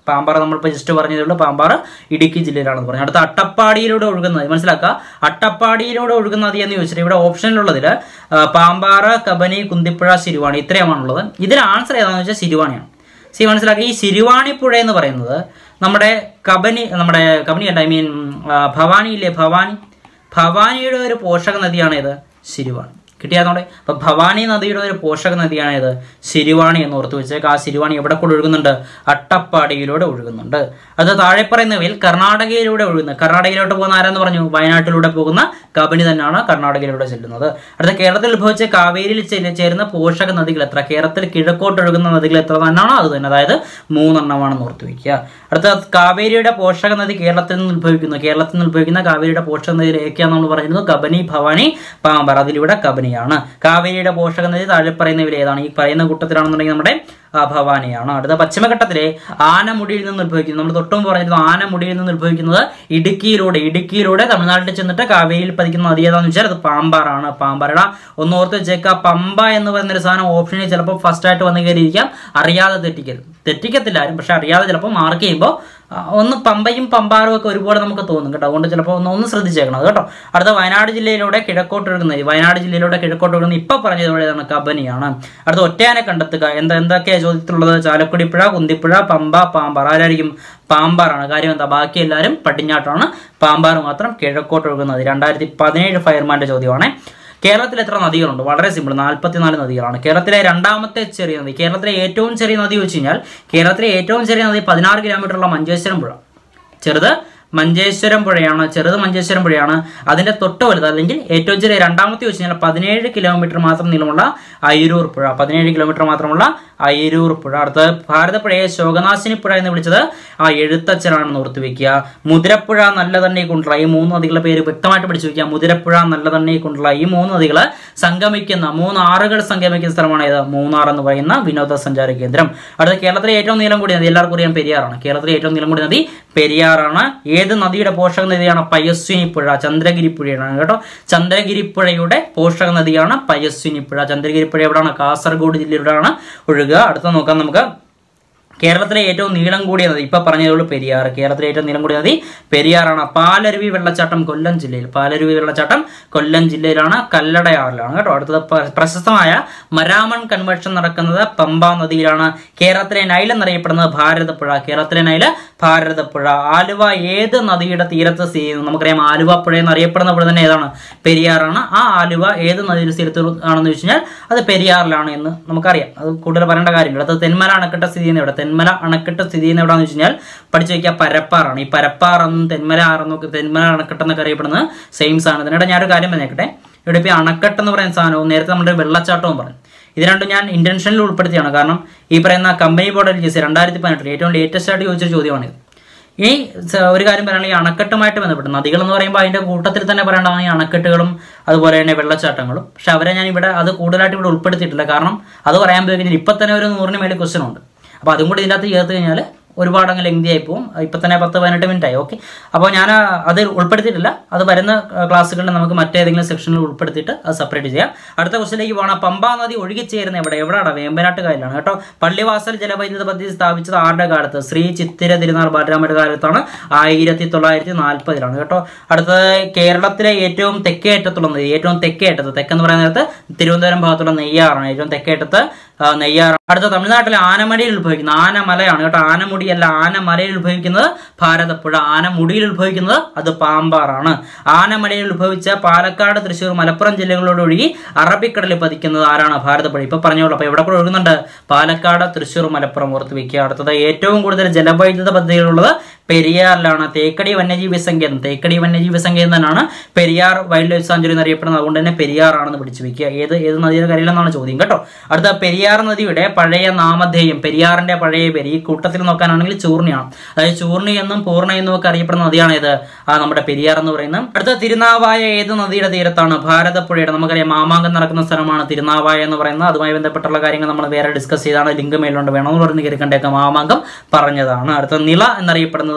പാമ്പാറ നമ്മളിപ്പോൾ ജസ്റ്റ് പറഞ്ഞതേ ഉള്ളൂ പാമ്പാറ ഇടുക്കി ജില്ലയിലാണെന്ന് പറഞ്ഞു അടുത്ത അട്ടപ്പാടിയിലൂടെ ഒഴുകുന്ന നദി മനസ്സിലാക്കുക അട്ടപ്പാടിയിലൂടെ ഒഴുകുന്ന നദി എന്ന് ചോദിച്ചിട്ട് ഇവിടെ ഓപ്ഷനിലുള്ളതിൽ പാമ്പാറ കബനി കുന്തിപ്പുഴ സിരുവാണി ഇത്രയുമാണുള്ളത് ഇതിൽ ആൻസർ ഏതാണെന്ന് വെച്ചാൽ സിരുവാണിയാണ് സി മനസ്സിലാക്കുക ഈ സിരുവാണി പുഴ എന്ന് പറയുന്നത് നമ്മുടെ കബനി നമ്മുടെ കബനി അല്ല ഐ മീൻ ഭവാനി ഇല്ലേ ഭവാനി ഭവാനിയുടെ ഒരു പോഷക നദിയാണ് ഇത് സിരുവാണി കിട്ടിയാന്നോടെ അപ്പൊ ഭവാനി നദിയുടെ ഒരു പോഷക നദിയാണ് ഇത് സിരുവാണി എന്ന് ഓർത്ത് വെച്ചേക്ക് ആ സിരുവാണി എവിടെ കൂടെ ഒഴുകുന്നുണ്ട് അട്ടപ്പാടിയിലൂടെ ഒഴുകുന്നുണ്ട് അത് താഴെ പറയുന്നവയിൽ കർണാടകയിലൂടെ ഒഴുകുന്നത് കർണാടകയിലോട്ട് പോകുന്ന ആരെന്ന് പറഞ്ഞു വയനാട്ടിലൂടെ പോകുന്ന കബനി തന്നെയാണ് കർണാടകയിലൂടെ ചെല്ലുന്നത് അടുത്ത കേരളത്തിൽ ഉത്ഭവിച്ച കാവേരിയിൽ ചെ- ചേരുന്ന പോഷക നദികൾ എത്ര കേരളത്തിൽ കിഴക്കോട്ട് ഒഴുകുന്ന നദികൾ എത്ര തന്നെയാണോ അത് തന്നെ അതായത് മൂന്നെണ്ണമാണെന്ന് ഓർത്ത് വയ്ക്കുക അടുത്ത കാവേരിയുടെ പോഷക നദി കേരളത്തിൽ നിന്ന് ഉത്ഭവിക്കുന്നു കേരളത്തിൽ നിന്ന് ഉത്ഭവിക്കുന്ന കാവേരിയുടെ പോഷക നദി ഏതൊക്കെയാണെന്ന് നമ്മൾ പറയുന്നത് കബനി ഭവാനി പാമ്പാർ അതിലൂടെ കബനിയാണ് കാവേരിയുടെ പോഷക നദി താഴെ പറയുന്നവയിൽ ഏതാണ് ഈ പറയുന്ന കൂട്ടത്തിലാണെന്നുണ്ടെങ്കിൽ നമ്മുടെ ആ, ഭവാനിയാണ് അടുത്ത പശ്ചിമഘട്ടത്തിലെ ആനമുടിയിൽ നിന്ന് ഉത്ഭവിക്കുന്നത് നമ്മൾ തൊട്ടും പറഞ്ഞിരുന്നു ആനമുടിയിൽ നിന്ന് ഉത്ഭവിക്കുന്നത് ഇടുക്കിയിലൂടെ ഇടുക്കിയിലൂടെ തമിഴ്നാട്ടിൽ ചെന്നിട്ട് കാവേരിയിൽ പതിക്കുന്ന നദി ഏതാണെന്ന് വെച്ചാൽ അത് പാമ്പാറാണ് പാമ്പാറട ഒന്ന് ഓർത്ത് വെച്ചേക്കുക പമ്പ എന്ന് പറയുന്ന ഒരു സാധനം ഓപ്ഷനിൽ ചിലപ്പോൾ ഫസ്റ്റ് ആയിട്ട് വന്ന് കയറിയിരിക്കാം അറിയാതെ തെറ്റിക്കരുത് തെറ്റിക്കത്തില്ല ആരും പക്ഷെ അറിയാതെ ചിലപ്പോൾ മാർക്ക് ചെയ്യുമ്പോൾ ആ, ഒന്ന് പമ്പയും പമ്പാറും ഒക്കെ ഒരുപോലെ നമുക്ക് തോന്നും കേട്ടോ അതുകൊണ്ട് ചിലപ്പോൾ ഒന്ന് ഒന്ന് ശ്രദ്ധിച്ചേക്കണം അത് കേട്ടോ അടുത്ത വയനാട് ജില്ലയിലൂടെ കിഴക്കോട്ട് ഒഴുകുന്ന നദി വയനാട് ജില്ലയിലൂടെ കിഴക്കോട്ട് ഒഴുകുന്ന ഇപ്പൊ പറഞ്ഞതുപോലെ ഏതാണ് കബനിയാണ് അടുത്ത ഒറ്റയാനെ കണ്ടെത്തുക എന്താ എന്തൊക്കെയാ ചോദ്യത്തിലുള്ളത് ചാലക്കുടിപ്പുഴ കുന്തിപ്പുഴ പമ്പ പാമ്പാർ ആരായിരിക്കും പാമ്പാറാണ് കാര്യം എന്താ ബാക്കി എല്ലാവരും പടിഞ്ഞാട്ടാണ് പാമ്പാർ മാത്രം കിഴക്കോട്ട് ഒഴുകുന്നത് രണ്ടായിരത്തി പതിനേഴ് ഫയർമാന്റെ ചോദ്യമാണ് കേരളത്തിൽ എത്ര നദികളുണ്ട് വളരെ സിമ്പിൾ നാൽപ്പത്തിനാല് നദികളാണ് കേരളത്തിലെ രണ്ടാമത്തെ ചെറിയ നദി കേരളത്തിലെ ഏറ്റവും ചെറിയ നദി വെച്ച് കഴിഞ്ഞാൽ കേരളത്തിലെ ഏറ്റവും ചെറിയ നദി പതിനാറ് കിലോമീറ്ററുള്ള മഞ്ചേശ്വരം പുഴ ചെറുത് മഞ്ചേശ്വരം പുഴയാണ് ചെറുത് മഞ്ചേശ്വരം പുഴയാണ് അതിന്റെ തൊട്ട് വലുത് അല്ലെങ്കിൽ ഏറ്റവും ചെറിയ രണ്ടാമത്തെ വെച്ച് കഴിഞ്ഞാൽ പതിനേഴ് കിലോമീറ്റർ മാത്രം നീളമുള്ള അയിരൂർ പുഴ പതിനേഴ് കിലോമീറ്റർ മാത്രമുള്ള അയിരൂർ പുഴ അടുത്ത് ഭാരതപ്പുഴയെ ശോകനാശിനി പുഴ എന്ന് വിളിച്ചത് ആ എഴുത്തച്ഛനാണെന്ന് ഓർത്ത് വെക്കുക മുതിരപ്പുഴ നല്ല തന്നെ കൊണ്ടുള്ള ഈ മൂന്ന് നദികളുടെ പേര് വ്യക്തമായിട്ട് പഠിച്ചു വെക്കുക മുതിരപ്പുഴ നല്ല തന്നെ കൊണ്ടുള്ള ഈ മൂന്ന് നദികൾ സംഗമിക്കുന്ന മൂന്ന് ആറുകൾ സംഗമിക്കുന്ന സ്ഥലമാണ് ഏത് മൂന്നാർ എന്ന് പറയുന്ന വിനോദസഞ്ചാര കേന്ദ്രം അടുത്ത കേരളത്തിലെ ഏറ്റവും നീളം കൂടിയ നദി എല്ലാവർക്കും അറിയാം പെരിയാറാണ് കേരളത്തിലെ ഏറ്റവും നീളം കൂടിയ നദി പെരിയാറാണ് ഏത് നദിയുടെ പോഷക നദിയാണ് പയസ്വിനി പുഴ ചന്ദ്രഗിരി പുഴയാണ് കേട്ടോ ചന്ദ്രഗിരി പുഴയുടെ പോഷക നദിയാണ് പയസ്വിനി പുഴ ചന്ദ്രഗിരി പുഴ എവിടെയാണ് കാസർഗോഡ് ജില്ലയിലൂടെയാണ് ഒഴുകുക അടുത്ത നോക്കാം നമുക്ക് കേരളത്തിലെ ഏറ്റവും നീളം കൂടിയ നദി ഇപ്പൊ പറഞ്ഞതുള്ളൂ പെരിയാർ കേരളത്തിലെ ഏറ്റവും നീളം കൂടിയ നദി പെരിയാറാണ് പാലരുവി വെള്ളച്ചാട്ടം കൊല്ലം ജില്ലയിൽ പാലരുവി വെള്ളച്ചാട്ടം കൊല്ലം ജില്ലയിലാണ് കല്ലടയാറിലാണ് കേട്ടോ അടുത്തത് പ്ര- പ്രശസ്തമായ മരാമൺ കൺവെൻഷൻ നടക്കുന്നത് പമ്പ നദിയിലാണ് കേരളത്തിലെ നൈൽ എന്നറിയപ്പെടുന്നത് ഭാരതപ്പുഴ കേരളത്തിലെ നൈല് ഭാരതപ്പുഴ ആലുവ ഏത് നദിയുടെ തീരത്ത് സ്ഥിതി ചെയ്യുന്നു നമുക്കറിയാം ആലുവ പുഴ എന്നറിയപ്പെടുന്ന പുഴ തന്നെ ഏതാണ് പെരിയാറാണ് ആ ആലുവ ഏത് നദിയുടെ തീരത്ത് ആണെന്ന് വെച്ച് കഴിഞ്ഞാൽ അത് പെരിയാറിലാണ് എന്ന് നമുക്കറിയാം അത് കൂടുതൽ പറയേണ്ട കാര്യമില്ല അത് തെന്മല അണക്കെട്ട് സ്ഥിതി ചെയ്യുന്ന എവിടെ തെന്മല അണക്കെട്ട് സ്ഥിതി ചെയ്യുന്ന എവിടെയാണെന്ന് വെച്ച് കഴിഞ്ഞാൽ പഠിച്ചു വയ്ക്കുക പരപ്പാറാണ് ഈ പരപ്പാറെന്നും തെന്മല ആറെന്നൊക്കെ തെന്മല അണക്കെട്ട് എന്നൊക്കെ അറിയപ്പെടുന്നത് സെയിംസ് ആണ് ഇതിനിടെ ഞാനൊരു കാര്യം പറഞ്ഞേക്കട്ടെ ഇവിടെ ഇപ്പോൾ ഈ അണക്കെട്ട് എന്ന് പറയുന്ന സാധനവും നേരത്തെ നമ്മുടെ വെള്ളച്ചാട്ടവും പറഞ്ഞു ഇത് രണ്ടും ഞാൻ ഇന്റൻഷനിൽ ഉൾപ്പെടുത്തിയാണ് കാരണം ഈ പറയുന്ന കമ്പനി ബോർഡ് രജിസ്റ്റർ രണ്ടായിരത്തി പതിനെട്ടിൽ ഏറ്റവും ലേറ്റസ്റ്റ് ആയിട്ട് ചോദിച്ചൊരു ചോദ്യമാണിത് ഈ സ- ഒരു കാര്യം പറയുകയാണെങ്കിൽ ഈ അണക്കെട്ടുമായിട്ട് ബന്ധപ്പെട്ട് നദികൾ എന്ന് പറയുമ്പോൾ അതിന്റെ കൂട്ടത്തിൽ തന്നെ പറയേണ്ടതാണ് ഈ അണക്കെട്ടുകളും അതുപോലെ തന്നെ വെള്ളച്ചാട്ടങ്ങളും പക്ഷെ അവരെ ഞാൻ ഇവിടെ അത് കൂടുതലായിട്ട് ഇവിടെ ഉൾപ്പെടുത്തിയിട്ടില്ല കാരണം അത് പറയാൻ പോയി കഴിഞ്ഞാൽ ഇപ്പം തന്നെ ഒരു നൂറിന് മേലെ ക്വസ്റ്റൻ ഉണ്ട് അപ്പോൾ അതും കൂടി ഇതിൻ്റെ അകത്ത് ചേർത്ത് കഴിഞ്ഞാൽ ഒരുപാട് അങ്ങ് ലെങ്തി ആയി പോകും ഇപ്പം തന്നെ പത്ത് പതിനെട്ട് മിനിറ്റ് ആയി ഓക്കെ അപ്പോൾ ഞാൻ ആ, അത് ഉൾപ്പെടുത്തിയിട്ടില്ല അത് വരുന്ന ക്ലാസ്സുകളിൽ നമുക്ക് മറ്റേതെങ്കിലും സെക്ഷനിൽ ഉൾപ്പെടുത്തിയിട്ട് അത് സെപ്പറേറ്റ് ചെയ്യാം അടുത്ത ക്വസ്റ്റിലേക്ക് പോകണം പമ്പാ നദി ഒഴുകിച്ചേരുന്ന എവിടെ എവിടെയാണ് വേമ്പനാട്ട് കായലാണ് കേട്ടോ പള്ളിവാസൽ ജലവൈദ്യുത പദ്ധതി സ്ഥാപിച്ചത് ആരുടെ കാലത്ത് ശ്രീ ചിത്തിര തിരുനാൾ ബാലരാമയുടെ കാലത്താണ് ആയിരത്തി തൊള്ളായിരത്തി നാൽപ്പതിലാണ് കേട്ടോ അടുത്തത് കേരളത്തിലെ ഏറ്റവും തെക്കേ അറ്റത്തുള്ള നദി ഏറ്റവും തെക്കേ അറ്റത്ത് തെക്കെന്ന് പറയുന്ന നേരത്ത് തിരുവനന്തപുരം ഭാഗത്തുള്ള നെയ്യാറാണ് ഏറ്റവും തെക്കേ അറ്റത്ത് ആ, നെയ്യാർ അടുത്ത തമിഴ്നാട്ടിലെ ആനമലയിൽ ഉത്ഭവിക്കുന്നത് ആനമലയാണ് കേട്ടോ ആനമുടിയല്ല ആനമലയിൽ ഉത്ഭവിക്കുന്നത് ഭാരതപ്പുഴ ആനമുടിയിൽ ഉത്ഭവിക്കുന്നത് അത് പാമ്പാറാണ് ആനമലയിൽ ഉത്ഭവിച്ച പാലക്കാട് തൃശ്ശൂർ മലപ്പുറം ജില്ലകളോട് ഒഴുകി അറബിക്കടലിൽ പതിക്കുന്നത് ആരാണ് ഭാരതപ്പുഴ ഇപ്പൊ പറഞ്ഞോളൂ അപ്പൊ എവിടെ കൂടെ ഒഴുകുന്നുണ്ട് പാലക്കാട് തൃശ്ശൂർ മലപ്പുറം ഓർത്ത് വെക്കുക അടുത്തത് ഏറ്റവും കൂടുതൽ ജലവൈദ്യുത പദ്ധതികളുള്ളത് പെരിയാറിലാണ് തേക്കടി വന്യജീവി സങ്കേതം തേക്കടി വന്യജീവി സങ്കേതം തന്നെയാണ് പെരിയാർ വൈൽഡ് ലൈഫ് സാഞ്ചുറി എന്നറിയപ്പെടുന്നത് അതുകൊണ്ട് തന്നെ പെരിയാറാണെന്ന് പിടിച്ചു വെക്കുക ഏത് ഏത് നദിയുടെ കരയിലെന്നാണ് ചോദ്യം കേട്ടോ അടുത്ത പെരിയാർ നദിയുടെ പഴയ നാമധേയം പെരിയാറിന്റെ പഴയ പേര് ഈ കൂട്ടത്തിൽ നോക്കാനാണെങ്കിൽ ചൂർണിയാണ് അതായത് ചൂർണി എന്നും പൂർണ്ണ എന്നും ഒക്കെ അറിയപ്പെടുന്ന നദിയാണ് ഇത് ആ നമ്മുടെ പെരിയാർ എന്ന് പറയുന്നത് അടുത്ത തിരുനാവായ ഏത് നദിയുടെ തീരത്താണ് ഭാരതപ്പുഴയുടെ നമുക്കറിയാം മാമാങ്കം നടക്കുന്ന സ്ഥലമാണ് തിരുനാവായ എന്ന് പറയുന്നത് അതുമായി ബന്ധപ്പെട്ടുള്ള കാര്യങ്ങൾ നമ്മൾ വേറെ ഡിസ്കസ് ചെയ്താണ് ലിങ്ക് മേലുണ്ട് വേണമെന്ന് പറഞ്ഞ് കയറി കണ്ടേക്കാം മാമാങ്കം പറഞ്ഞതാണ് അടുത്ത നിള എന്നറിയപ്പെടുന്നത്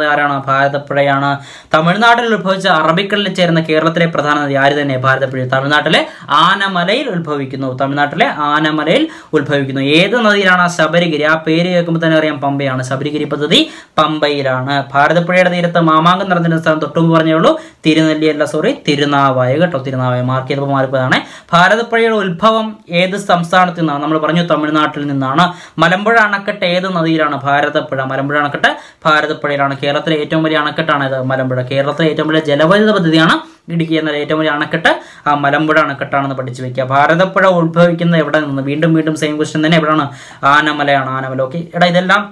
ചേരുന്നത് ആരാണ് ഭാരതപ്പുഴയാണ് തമിഴ്നാട്ടിൽ ഉത്ഭവിച്ച അറബിക്കടലിൽ ചേരുന്ന കേരളത്തിലെ പ്രധാന നദി ആര് തന്നെ ഭാരതപ്പുഴ തമിഴ്നാട്ടിലെ ആനമലയിൽ ഉത്ഭവിക്കുന്നു തമിഴ്നാട്ടിലെ ആനമലയിൽ ഉത്ഭവിക്കുന്നു ഏത് നദിയിലാണ് ശബരിഗിരി ആ പേര് കേൾക്കുമ്പോൾ തന്നെ അറിയാം പമ്പയാണ് ശബരിഗിരി പദ്ധതി പമ്പയിലാണ് ഭാരതപ്പുഴയുടെ തീരത്ത് മാമാങ്കം നടന്നിരുന്ന സ്ഥലം തൊട്ടും പറഞ്ഞേ ഉള്ളൂ തിരുനെല്ലിയല്ല സോറി തിരുനാവായ കേട്ടോ തിരുനാവായ മാർക്ക് ചെയ്തപ്പോൾ മാറിപ്പോയതാണ് ഭാരതപ്പുഴയുടെ ഉത്ഭവം ഏത് സംസ്ഥാനത്ത് നിന്നാണ് നമ്മൾ പറഞ്ഞു തമിഴ്നാട്ടിൽ നിന്നാണ് മലമ്പുഴ അണക്കെട്ട് ഏത് നദിയിലാണ് ഭാരതപ്പുഴ മലമ്പുഴ അണക്കെട്ട് ഭാരതപ്പുഴയിലാണ് കേരളത്തിലെ ഏറ്റവും വലിയ അണക്കെട്ടാണ് ഇത് മലമ്പുഴ കേരളത്തിലെ ഏറ്റവും വലിയ ജലവൈദ്യുത പദ്ധതിയാണ് ഇടുക്കി എന്ന ഏറ്റവും വലിയ അണക്കെട്ട് ആ മലമ്പുഴ അണക്കെട്ടാണെന്ന് പഠിച്ചു വെക്കുക ഭാരതപ്പുഴ ഉത്ഭവിക്കുന്നത് എവിടെ നിന്ന് വീണ്ടും വീണ്ടും സെയിം ക്വസ്റ്റ്യൻ തന്നെ എവിടെയാണ് ആനമലയാണ് ആനമല ഓക്കെ എടാ ഇതെല്ലാം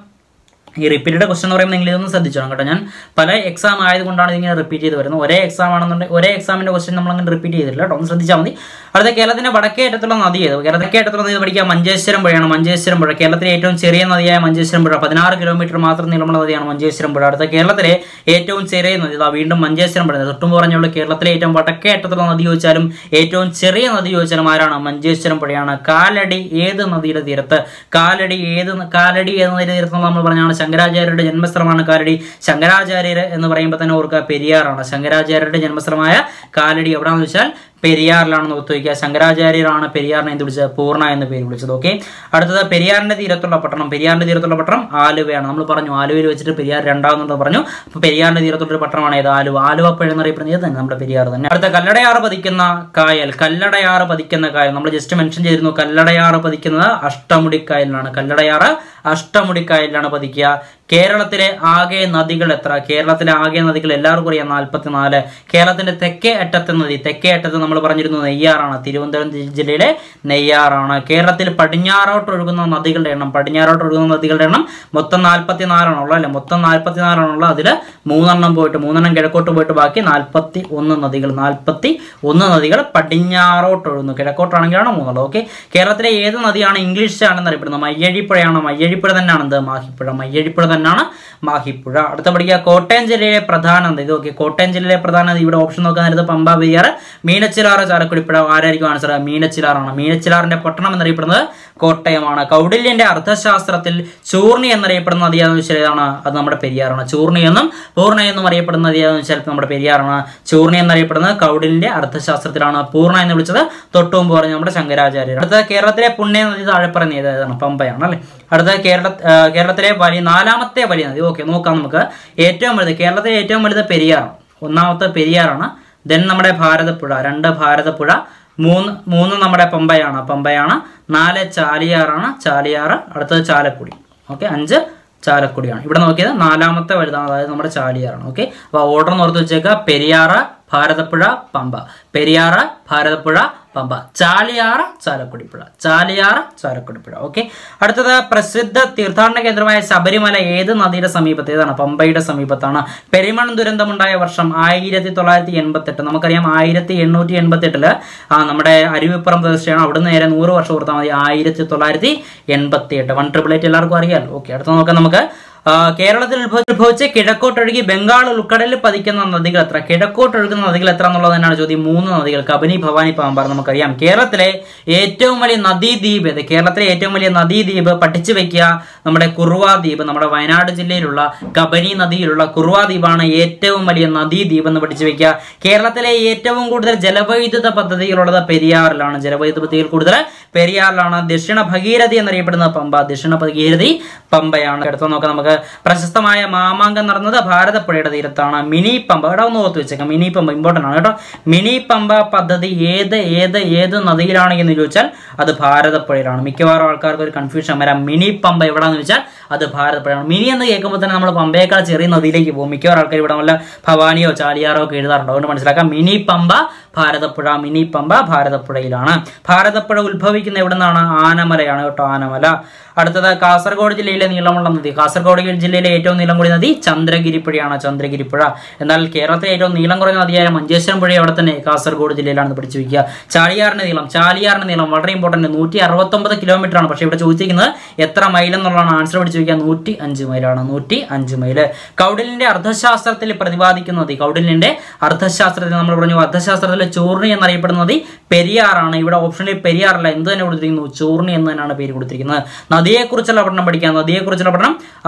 ഈ റിപ്പീറ്റഡ് ക്വസ്റ്റൻ എന്ന് പറയുമ്പോൾ നിങ്ങൾ ഇതൊന്ന് ശ്രദ്ധിച്ചോണം കേട്ടോ ഞാൻ പല എക്സാം ആയതുകൊണ്ടാണ് ഇതിങ്ങനെ റിപ്പീറ്റ് ചെയ്ത് വരുന്നത് ഒരേ എക്സാം ആണെന്നുണ്ടെങ്കിൽ ഒരേ എക്സാമിന്റെ ക്വസ്റ്റൻ നമ്മൾ അങ്ങനെ റിപ്പീറ്റ് ചെയ്തിട്ടില്ല കേട്ടോ ഒന്ന് ശ്രദ്ധിച്ചാൽ മതി അടുത്ത കേരളത്തിന്റെ വടക്കേ അറ്റത്തുള്ള നദി ഏത് കേരളത്തെ അറ്റത്തുള്ള നദി പഠിക്കുക മഞ്ചേശ്വരം പുഴയാണ് മഞ്ചേശ്വരം പുഴ കേരളത്തിലെ ഏറ്റവും ചെറിയ നദിയായ മഞ്ചേശ്വരം പുഴ പതിനാറ് കിലോമീറ്റർ മാത്രം നീളമുള്ള നദിയാണ് മഞ്ചേശ്വരം പുഴ അടുത്ത കേരളത്തിലെ ഏറ്റവും ചെറിയ നദി ഇതാ വീണ്ടും മഞ്ചേശ്വരം പുഴ തൊട്ടും പറഞ്ഞുള്ള കേരളത്തിലെ ഏറ്റവും വടക്കേ അറ്റത്തുള്ള നദി ചോദിച്ചാലും ഏറ്റവും ചെറിയ നദി ചോദിച്ചാലും ആരാണ് മഞ്ചേശ്വരം പുഴയാണ് കാലടി ഏത് നദിയുടെ തീരത്ത് കാലടി ഏത് ന- കാലടി ഏത് നദിയുടെ തീരത്ത് എന്ന് നമ്മൾ പറഞ്ഞാണ് ശങ്കരാചാര്യരുടെ ജന്മസ്ഥലമാണ് കാലടി ശങ്കരാചാര്യർ എന്ന് പറയുമ്പോൾ തന്നെ ഓർക്കുക പെരിയാറാണ് ശങ്കരാചാര്യരുടെ ജന്മസ്ഥലമായ കാലടി എവിടെയാണെന്ന് വെച്ചാൽ പെരിയാറിലാണെന്ന് ഓർത്ത് വയ്ക്കുക ശങ്കരാചാര്യരാണ് പെരിയാറിനെ എന്ത് വിളിച്ചത് പൂർണ്ണ എന്ന് പേര് വിളിച്ചത് ഓക്കെ അടുത്തത് പെരിയാറിന്റെ തീരത്തുള്ള പട്ടണം പെരിയാറിന്റെ തീരത്തുള്ള പട്ടണം ആലുവയാണ് നമ്മൾ പറഞ്ഞു ആലുവയിൽ വെച്ചിട്ട് പെരിയാർ രണ്ടാമെന്നുള്ളത് പറഞ്ഞു അപ്പോൾ പെരിയാറിന്റെ തീരത്തുള്ള ഒരു പട്ടണമാണ് ഏത് ആലുവ ആലുവ പുഴ എന്നറിയപ്പെടുന്നത് ഏത് തന്നെ നമ്മുടെ പെരിയാർ തന്നെ അടുത്ത കല്ലടയാറ് പതിക്കുന്ന കായൽ കല്ലടയാറ് പതിക്കുന്ന കായൽ നമ്മൾ ജസ്റ്റ് മെൻഷൻ ചെയ്തിരുന്നു കല്ലടയാറ് പതിക്കുന്നത് അഷ്ടമുടിക്കായലിലാണ് കല്ലടയാറ് അഷ്ടമുടിക്കായലിലാണ് പതിക്കുക കേരളത്തിലെ ആകെ നദികൾ എത്ര കേരളത്തിലെ ആകെ നദികൾ എല്ലാവർക്കും അറിയാം നാൽപ്പത്തിനാല് കേരളത്തിന്റെ തെക്കേ അറ്റത്തെ നദി തെക്കേ അറ്റത്ത് നമ്മൾ പറഞ്ഞിരുന്നു നെയ്യാറാണ് തിരുവനന്തപുരം ജി- ജില്ലയിലെ നെയ്യാറാണ് കേരളത്തിൽ പടിഞ്ഞാറോട്ട് ഒഴുകുന്ന നദികളുടെ എണ്ണം പടിഞ്ഞാറോട്ട് ഒഴുകുന്ന നദികളുടെ എണ്ണം മൊത്തം നാൽപ്പത്തിനാലാണുള്ളത് അല്ലെ മൊത്തം നാൽപ്പത്തിനാലാണുള്ളത് അതിൽ മൂന്നെണ്ണം പോയിട്ട് മൂന്നെണ്ണം കിഴക്കോട്ട് പോയിട്ട് ബാക്കി നാൽപ്പത്തി ഒന്ന് നദികൾ നാൽപ്പത്തി ഒന്ന് നദികൾ പടിഞ്ഞാറോട്ട് ഒഴുകുന്നു കിഴക്കോട്ടാണെങ്കിലാണ് മൂന്നുള്ളത് ഓക്കെ കേരളത്തിലെ ഏത് നദിയാണ് ഇംഗ്ലീഷ് ആണെന്ന് അറിയപ്പെടുന്നത് മയ്യഴിപ്പുഴയാണ് മയ്യഴിപ്പുഴ തന്നെയാണ് എന്ത് മാഹിപ്പുഴ മയ്യഴിപ്പുഴ തന്നെയാണ് മാഹിപ്പുഴ അടുത്ത പഠിക്കുക കോട്ടയം ജില്ലയിലെ പ്രധാന നദി ഇത് ഓക്കെ കോട്ടയം ജില്ലയിലെ പ്രധാന നദി ഇവിടെ ഓപ്ഷൻ നോക്കാൻ നേരത്ത് പമ്പ പെരിയാർ മീനച്ചിലാറ് ചാലക്കുടിപ്പുഴ ആരായിരിക്കും ആൻസർ മീനച്ചിലാറാണ് മീനച്ചിലാറിന്റെ പട്ടണം എന്നറിയപ്പെടുന്നത് കോട്ടയമാണ് കൗടില്യന്റെ അർത്ഥശാസ്ത്രത്തിൽ ചൂർണി എന്നറിയപ്പെടുന്ന നദി ഏതാണെന്ന് വെച്ചാൽ ഏതാണ് അത് നമ്മുടെ പെരിയാറാണ് ചൂർണി എന്നും പൂർണ്ണ എന്നും അറിയപ്പെടുന്ന നദി ഏതാണെന്ന് വെച്ചാൽ നമ്മുടെ പെരിയാറാണ് ചൂർണി എന്നറിയപ്പെടുന്നത് കൗടില്യന്റെ അർത്ഥശാസ്ത്രത്തിലാണ് പൂർണ്ണ എന്ന് വിളിച്ചത് തൊട്ടുമുമ്പ് പറഞ്ഞ നമ്മുടെ ശങ്കരാചാര്യർ അടുത്ത കേരളത്തിലെ പുണ്യ നദി താഴെ പറഞ്ഞ ഏതാണ് പമ്പയാണ് അല്ലെ അടുത്ത കേരള ആ, കേരളത്തിലെ വലിയ നാലാമത്തെ വലിയ നദി ഓക്കെ നോക്കാം നമുക്ക് ഏറ്റവും വലുത് കേരളത്തിലെ ഏറ്റവും വലുത് പെരിയാറാണ് ഒന്നാമത്തെ പെരിയാറാണ് ദെൻ നമ്മുടെ ഭാരതപ്പുഴ രണ്ട് ഭാരതപ്പുഴ മൂന്ന് മൂന്ന് നമ്മുടെ പമ്പയാണ് പമ്പയാണ് നാല് ചാലിയാറാണ് ചാലിയാറ് അടുത്തത് ചാലക്കുടി ഓക്കെ അഞ്ച് ചാലക്കുടിയാണ് ഇവിടെ നോക്കിയത് നാലാമത്തെ വലുതാണ് അതായത് നമ്മുടെ ചാലിയാറാണ് ഓക്കെ അപ്പോൾ ഓർഡർ എന്ന് ഓർത്ത് വെച്ചേക്കുക പെരിയാറ് ഭാരതപ്പുഴ പമ്പ പെരിയാറ് ഭാരതപ്പുഴ പമ്പ ചാലിയാറ് ചാലക്കുടിപ്പുഴ ചാലിയാറ് ചാലക്കുടിപ്പുഴ ഓക്കെ അടുത്തത് പ്രസിദ്ധ തീർത്ഥാടന കേന്ദ്രമായ ശബരിമല ഏത് നദിയുടെ സമീപത്ത് ഏതാണ് പമ്പയുടെ സമീപത്താണ് പെരുമൺ ദുരന്തമുണ്ടായ വർഷം ആയിരത്തി തൊള്ളായിരത്തി എൺപത്തെട്ട് നമുക്കറിയാം ആയിരത്തി എണ്ണൂറ്റി എൺപത്തി എട്ടില് നമ്മുടെ അരുവിപ്പുറം പ്രദേശമാണ് അവിടെ നേരെ നൂറ് വർഷം ഓർത്താൽ മതി ആയിരത്തി തൊള്ളായിരത്തി എൺപത്തി എട്ട് വൺ ട്രിപ്പിൾ എയ്റ്റ് എല്ലാവർക്കും അറിയാമല്ലോ ഓക്കെ അടുത്ത നോക്കാം നമുക്ക് ആ, കേരളത്തിൽ ഉത്ഭവ- ഉത്ഭവിച്ച് കിഴക്കോട്ടൊഴുകി ബംഗാൾ ഉൾക്കടലിൽ പതിക്കുന്ന നദികൾ എത്ര കിഴക്കോട്ടൊഴുകുന്ന നദികൾ എത്ര എന്നുള്ളത് തന്നെയാണ് ചോദ്യം മൂന്ന് നദികൾ കബനി ഭവാനി പാമ്പാർ നമുക്കറിയാം കേരളത്തിലെ ഏറ്റവും വലിയ നദീദ്വീപ് ഇത് കേരളത്തിലെ ഏറ്റവും വലിയ നദീദ്വീപ് പഠിച്ചു വെക്കുക നമ്മുടെ കുറുവ ദ്വീപ് നമ്മുടെ വയനാട് ജില്ലയിലുള്ള കബനി നദിയിലുള്ള കുറുവ ദ്വീപാണ് ഏറ്റവും വലിയ നദീദ്വീപ് എന്ന് പഠിച്ചു വെക്കുക കേരളത്തിലെ ഏറ്റവും കൂടുതൽ ജലവൈദ്യുത പദ്ധതികളുള്ളത് പെരിയാറിലാണ് ജലവൈദ്യുത പദ്ധതികൾ കൂടുതൽ പെരിയാറിലാണ് ദക്ഷിണ ഭഗീരഥി എന്നറിയപ്പെടുന്നത് പമ്പ ദക്ഷിണ ഭഗീരഥി പമ്പയാണ് അടുത്ത നോക്കാം നമുക്ക് പ്രശസ്തമായ മാമാങ്കം നടന്നത് ഭാരതപ്പുഴയുടെ തീരത്താണ് മിനി പമ്പ ഇവിടെ ഒന്ന് ഓർത്ത് വെച്ചേക്കാം മിനി പമ്പ ഇമ്പോർട്ടൻ്റ് ആണ് കേട്ടോ മിനി പമ്പ പദ്ധതി ഏത് ഏത് ഏത് നദിയിലാണ് എന്ന് ചോദിച്ചാൽ അത് ഭാരതപ്പുഴയിലാണ് മിക്കവാറും ആൾക്കാർക്ക് ഒരു കൺഫ്യൂഷൻ വരാം മിനി പമ്പ എവിടെയാണെന്ന് വെച്ചാൽ അത് ഭാരതപ്പുഴയാണ് മിനി എന്ന് കേൾക്കുമ്പോൾ തന്നെ നമ്മൾ പമ്പയേക്കാൾ ചെറിയ നദിയിലേക്ക് പോകും മിക്കവാറും ആൾക്കാർ ഇവിടെ വല്ല ഭവാനിയോ ചാലിയാറോ ഒക്കെ എഴുതാറുണ്ട് അതുകൊണ്ട് മനസ്സിലാക്കാം മിനി പമ്പ ഭാരതപ്പുഴ മിനി പമ്പ ഭാരതപ്പുഴയിലാണ് ഭാരതപ്പുഴ ഉത്ഭവിക്കുന്ന എവിടെ നിന്നാണ് ആനമലയാണ് കേട്ടോ ആനമല അടുത്തത് കാസർഗോഡ് ജില്ലയിലെ നീളമുള്ള നദി കാസർഗോഡ് ജില്ലയിലെ ഏറ്റവും നീളം കൂടിയ നദി ചന്ദ്രഗിരി പുഴയാണ് ചന്ദ്രഗിരി പുഴ എന്നാൽ കേരളത്തിലെ ഏറ്റവും നീളം കുറഞ്ഞ നദിയായ മഞ്ചേശ്വരം പുഴ അവിടെ തന്നെ കാസർഗോഡ് ജില്ലയിലാണ് പഠിച്ചു വയ്ക്കുക ചാലിയാറിന്റെ നീളം ചാലിയാറിന്റെ നീളം വളരെ ഇമ്പോർട്ടന്റ് നൂറ്റി അറുപത്തൊമ്പത് കിലോമീറ്റർ ആണ് പക്ഷേ ഇവിടെ ചോദിച്ചിരിക്കുന്നത് എത്ര മൈൽ എന്നുള്ളതാണ് ആൻസർ പഠിച്ചു വയ്ക്കുക നൂറ്റി അഞ്ച് മൈലാണ് നൂറ്റി അഞ്ച് മൈല് കൗടിലിന്റെ അർത്ഥശാസ്ത്രത്തിൽ പ്രതിപാദിക്കുന്ന നദി കൗടിലിന്റെ അർത്ഥശാസ്ത്രത്തിൽ നമ്മൾ പറഞ്ഞു അർത്ഥശാസ്ത്രത്തിലെ ചൂർണി എന്നറിയപ്പെടുന്ന നദി പെരിയാറാണ് ഇവിടെ ഓപ്ഷനിൽ പെരിയാറല്ല എന്ത് തന്നെ കൊടുത്തിരിക്കുന്നു ചൂർണി എന്ന് തന്നെയാണ് പേര് കൊടുത്തിരിക്കുന്നത് നദിയെക്കുറിച്ചുള്ള പഠനം പഠിക്കാം നദിയെക്കുറിച്ചുള്ള പഠനം ആ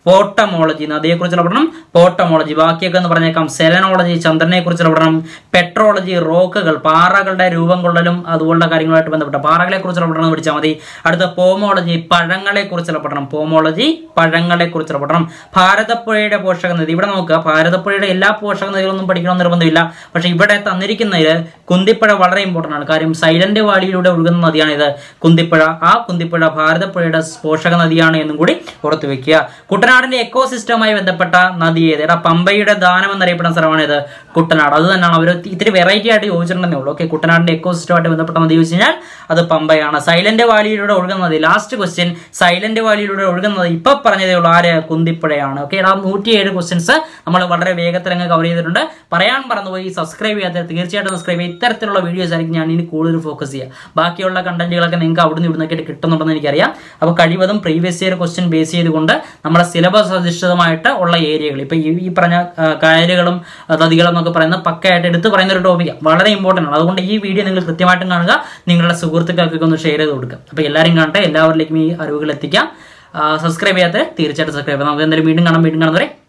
പോട്ടമോളജി നദിയെക്കുറിച്ചുള്ള പഠനം പോട്ടമോളജി ബാക്കിയൊക്കെ എന്ന് പറഞ്ഞേക്കാം സെലനോളജി ചന്ദ്രനെ കുറിച്ചുള്ള പഠനം പെട്രോളജി റോക്കുകൾ പാറകളുടെ രൂപം കൊള്ളലും അതുപോലുള്ള കാര്യങ്ങളുമായിട്ട് ബന്ധപ്പെട്ട പാറകളെ കുറിച്ചുള്ള പഠനം പഠിച്ചാൽ മതി അടുത്ത പോമോളജി പഴങ്ങളെ കുറിച്ചുള്ള പഠനം പോമോളജി പഴങ്ങളെ കുറിച്ചുള്ള പഠനം ഭാരതപ്പുഴയുടെ പോഷക നദി ഇവിടെ നോക്കുക ഭാരതപ്പുഴയുടെ എല്ലാ പോഷക നദികളൊന്നും പഠിക്കണമെന്ന് നിർബന്ധമില്ല പക്ഷെ ഇവിടെ തന്നിരിക്കുന്നതിൽ കുന്തിപ്പുഴ വളരെ ഇമ്പോർട്ടൻ്റ് ആണ് കാര്യം സൈലന്റ് വാലിയിലൂടെ ഒഴുകുന്ന നദിയാണിത് കുന്തിപ്പുഴ ആ കുന്തിപ്പുഴ ഭാരതപ്പുഴയുടെ പോഷക നദിയാണ് എന്നും കൂടി ഓർത്തു വെക്കുക കുട്ടനാടിന്റെ എക്കോസിസ്റ്റവുമായി ബന്ധപ്പെട്ട നദി ഏത് എടാ പമ്പയുടെ ദാനം എന്നറിയപ്പെടുന്ന സ്ഥലമാണ് ഇത് കുട്ടനാട് അത് തന്നെയാണ് അവർ ഇത്തിരി വെറൈറ്റി ആയിട്ട് ചോദിച്ചിട്ടുണ്ടെന്നേ ഉള്ളൂ ഓക്കെ കുട്ടനാടിന്റെ എക്കോസിസ്റ്റമായിട്ട് ബന്ധപ്പെട്ട നദി ചോദിച്ചു കഴിഞ്ഞാൽ അത് പമ്പയാണ് സൈലന്റ് വാലിയിലൂടെ ഒഴുകുന്ന നദി ലാസ്റ്റ് ക്വസ്റ്റ്യൻ സൈലന്റ് വാലിയിലൂടെ ഒഴുകുന്ന നദി ഇപ്പൊ പറഞ്ഞതേ ഉള്ളൂ ആര് കുന്തിപ്പുഴയാണ് ഓക്കെ ആ നൂറ്റിയേഴ് ക്വസ്റ്റ്യൻസ് നമ്മൾ വളരെ വേഗത്തിൽ അങ്ങ് കവർ ചെയ്തിട്ടുണ്ട് പറയാൻ മറന്നുപോയി സബ്സ്ക്രൈബ് ചെയ്യാത്ത തീർച്ചയായിട്ടും സബ്സ്ക്രൈബ് ചെയ്യുക ഇത്തരത്തിലുള്ള വീഡിയോസ് ആയിരിക്കും ഞാൻ ഇനി കൂടുതൽ ഫോക്കസ് ചെയ്യുക ബാക്കിയുള്ള കണ്ടന്റുകളൊക്കെ നിങ്ങൾക്ക് അവിടുന്ന് ഇവിടുന്നൊക്കെ കിട്ടുന്നുണ്ടെന്ന് എനിക്കറിയാം അപ്പോൾ കഴിവതും പ്രീവിയസ് ഇയർ ക്വസ്റ്റ്യൻ ബേസ് ചെയ്തുകൊണ്ട് നമ്മുടെ സിലബസ് അധിഷ്ഠിതമായിട്ട് ഉള്ള ഏരിയകൾ ഇപ്പൊ ഈ ഈ പറഞ്ഞ ആ, കായലുകളും ആ, നദികളും എന്നൊക്കെ പറയുന്ന പക്കയായിട്ട് എടുത്ത് പറയുന്ന ഒരു ടോപ്പിക്കാണ് വളരെ ഇമ്പോർട്ടൻ്റ് ആണ് അതുകൊണ്ട് ഈ വീഡിയോ നിങ്ങൾ കൃത്യമായിട്ടും കാണുക നിങ്ങളുടെ സുഹൃത്തുക്കൾക്കൊക്കെ ഒന്ന് ഷെയർ ചെയ്ത് കൊടുക്കുക അപ്പോൾ എല്ലാവരും കാണട്ടെ എല്ലാവരിലേക്കും ഈ അറിവുകൾ എത്തിക്കാം സബ്സ്ക്രൈബ് ചെയ്യാത്ത തീർച്ചയായിട്ടും സബ്സ്ക്രൈബ് ചെയ്യാം നമുക്ക് എന്തായാലും വീണ്ടും കാണാം വീണ്ടും കാണുന്നവരെ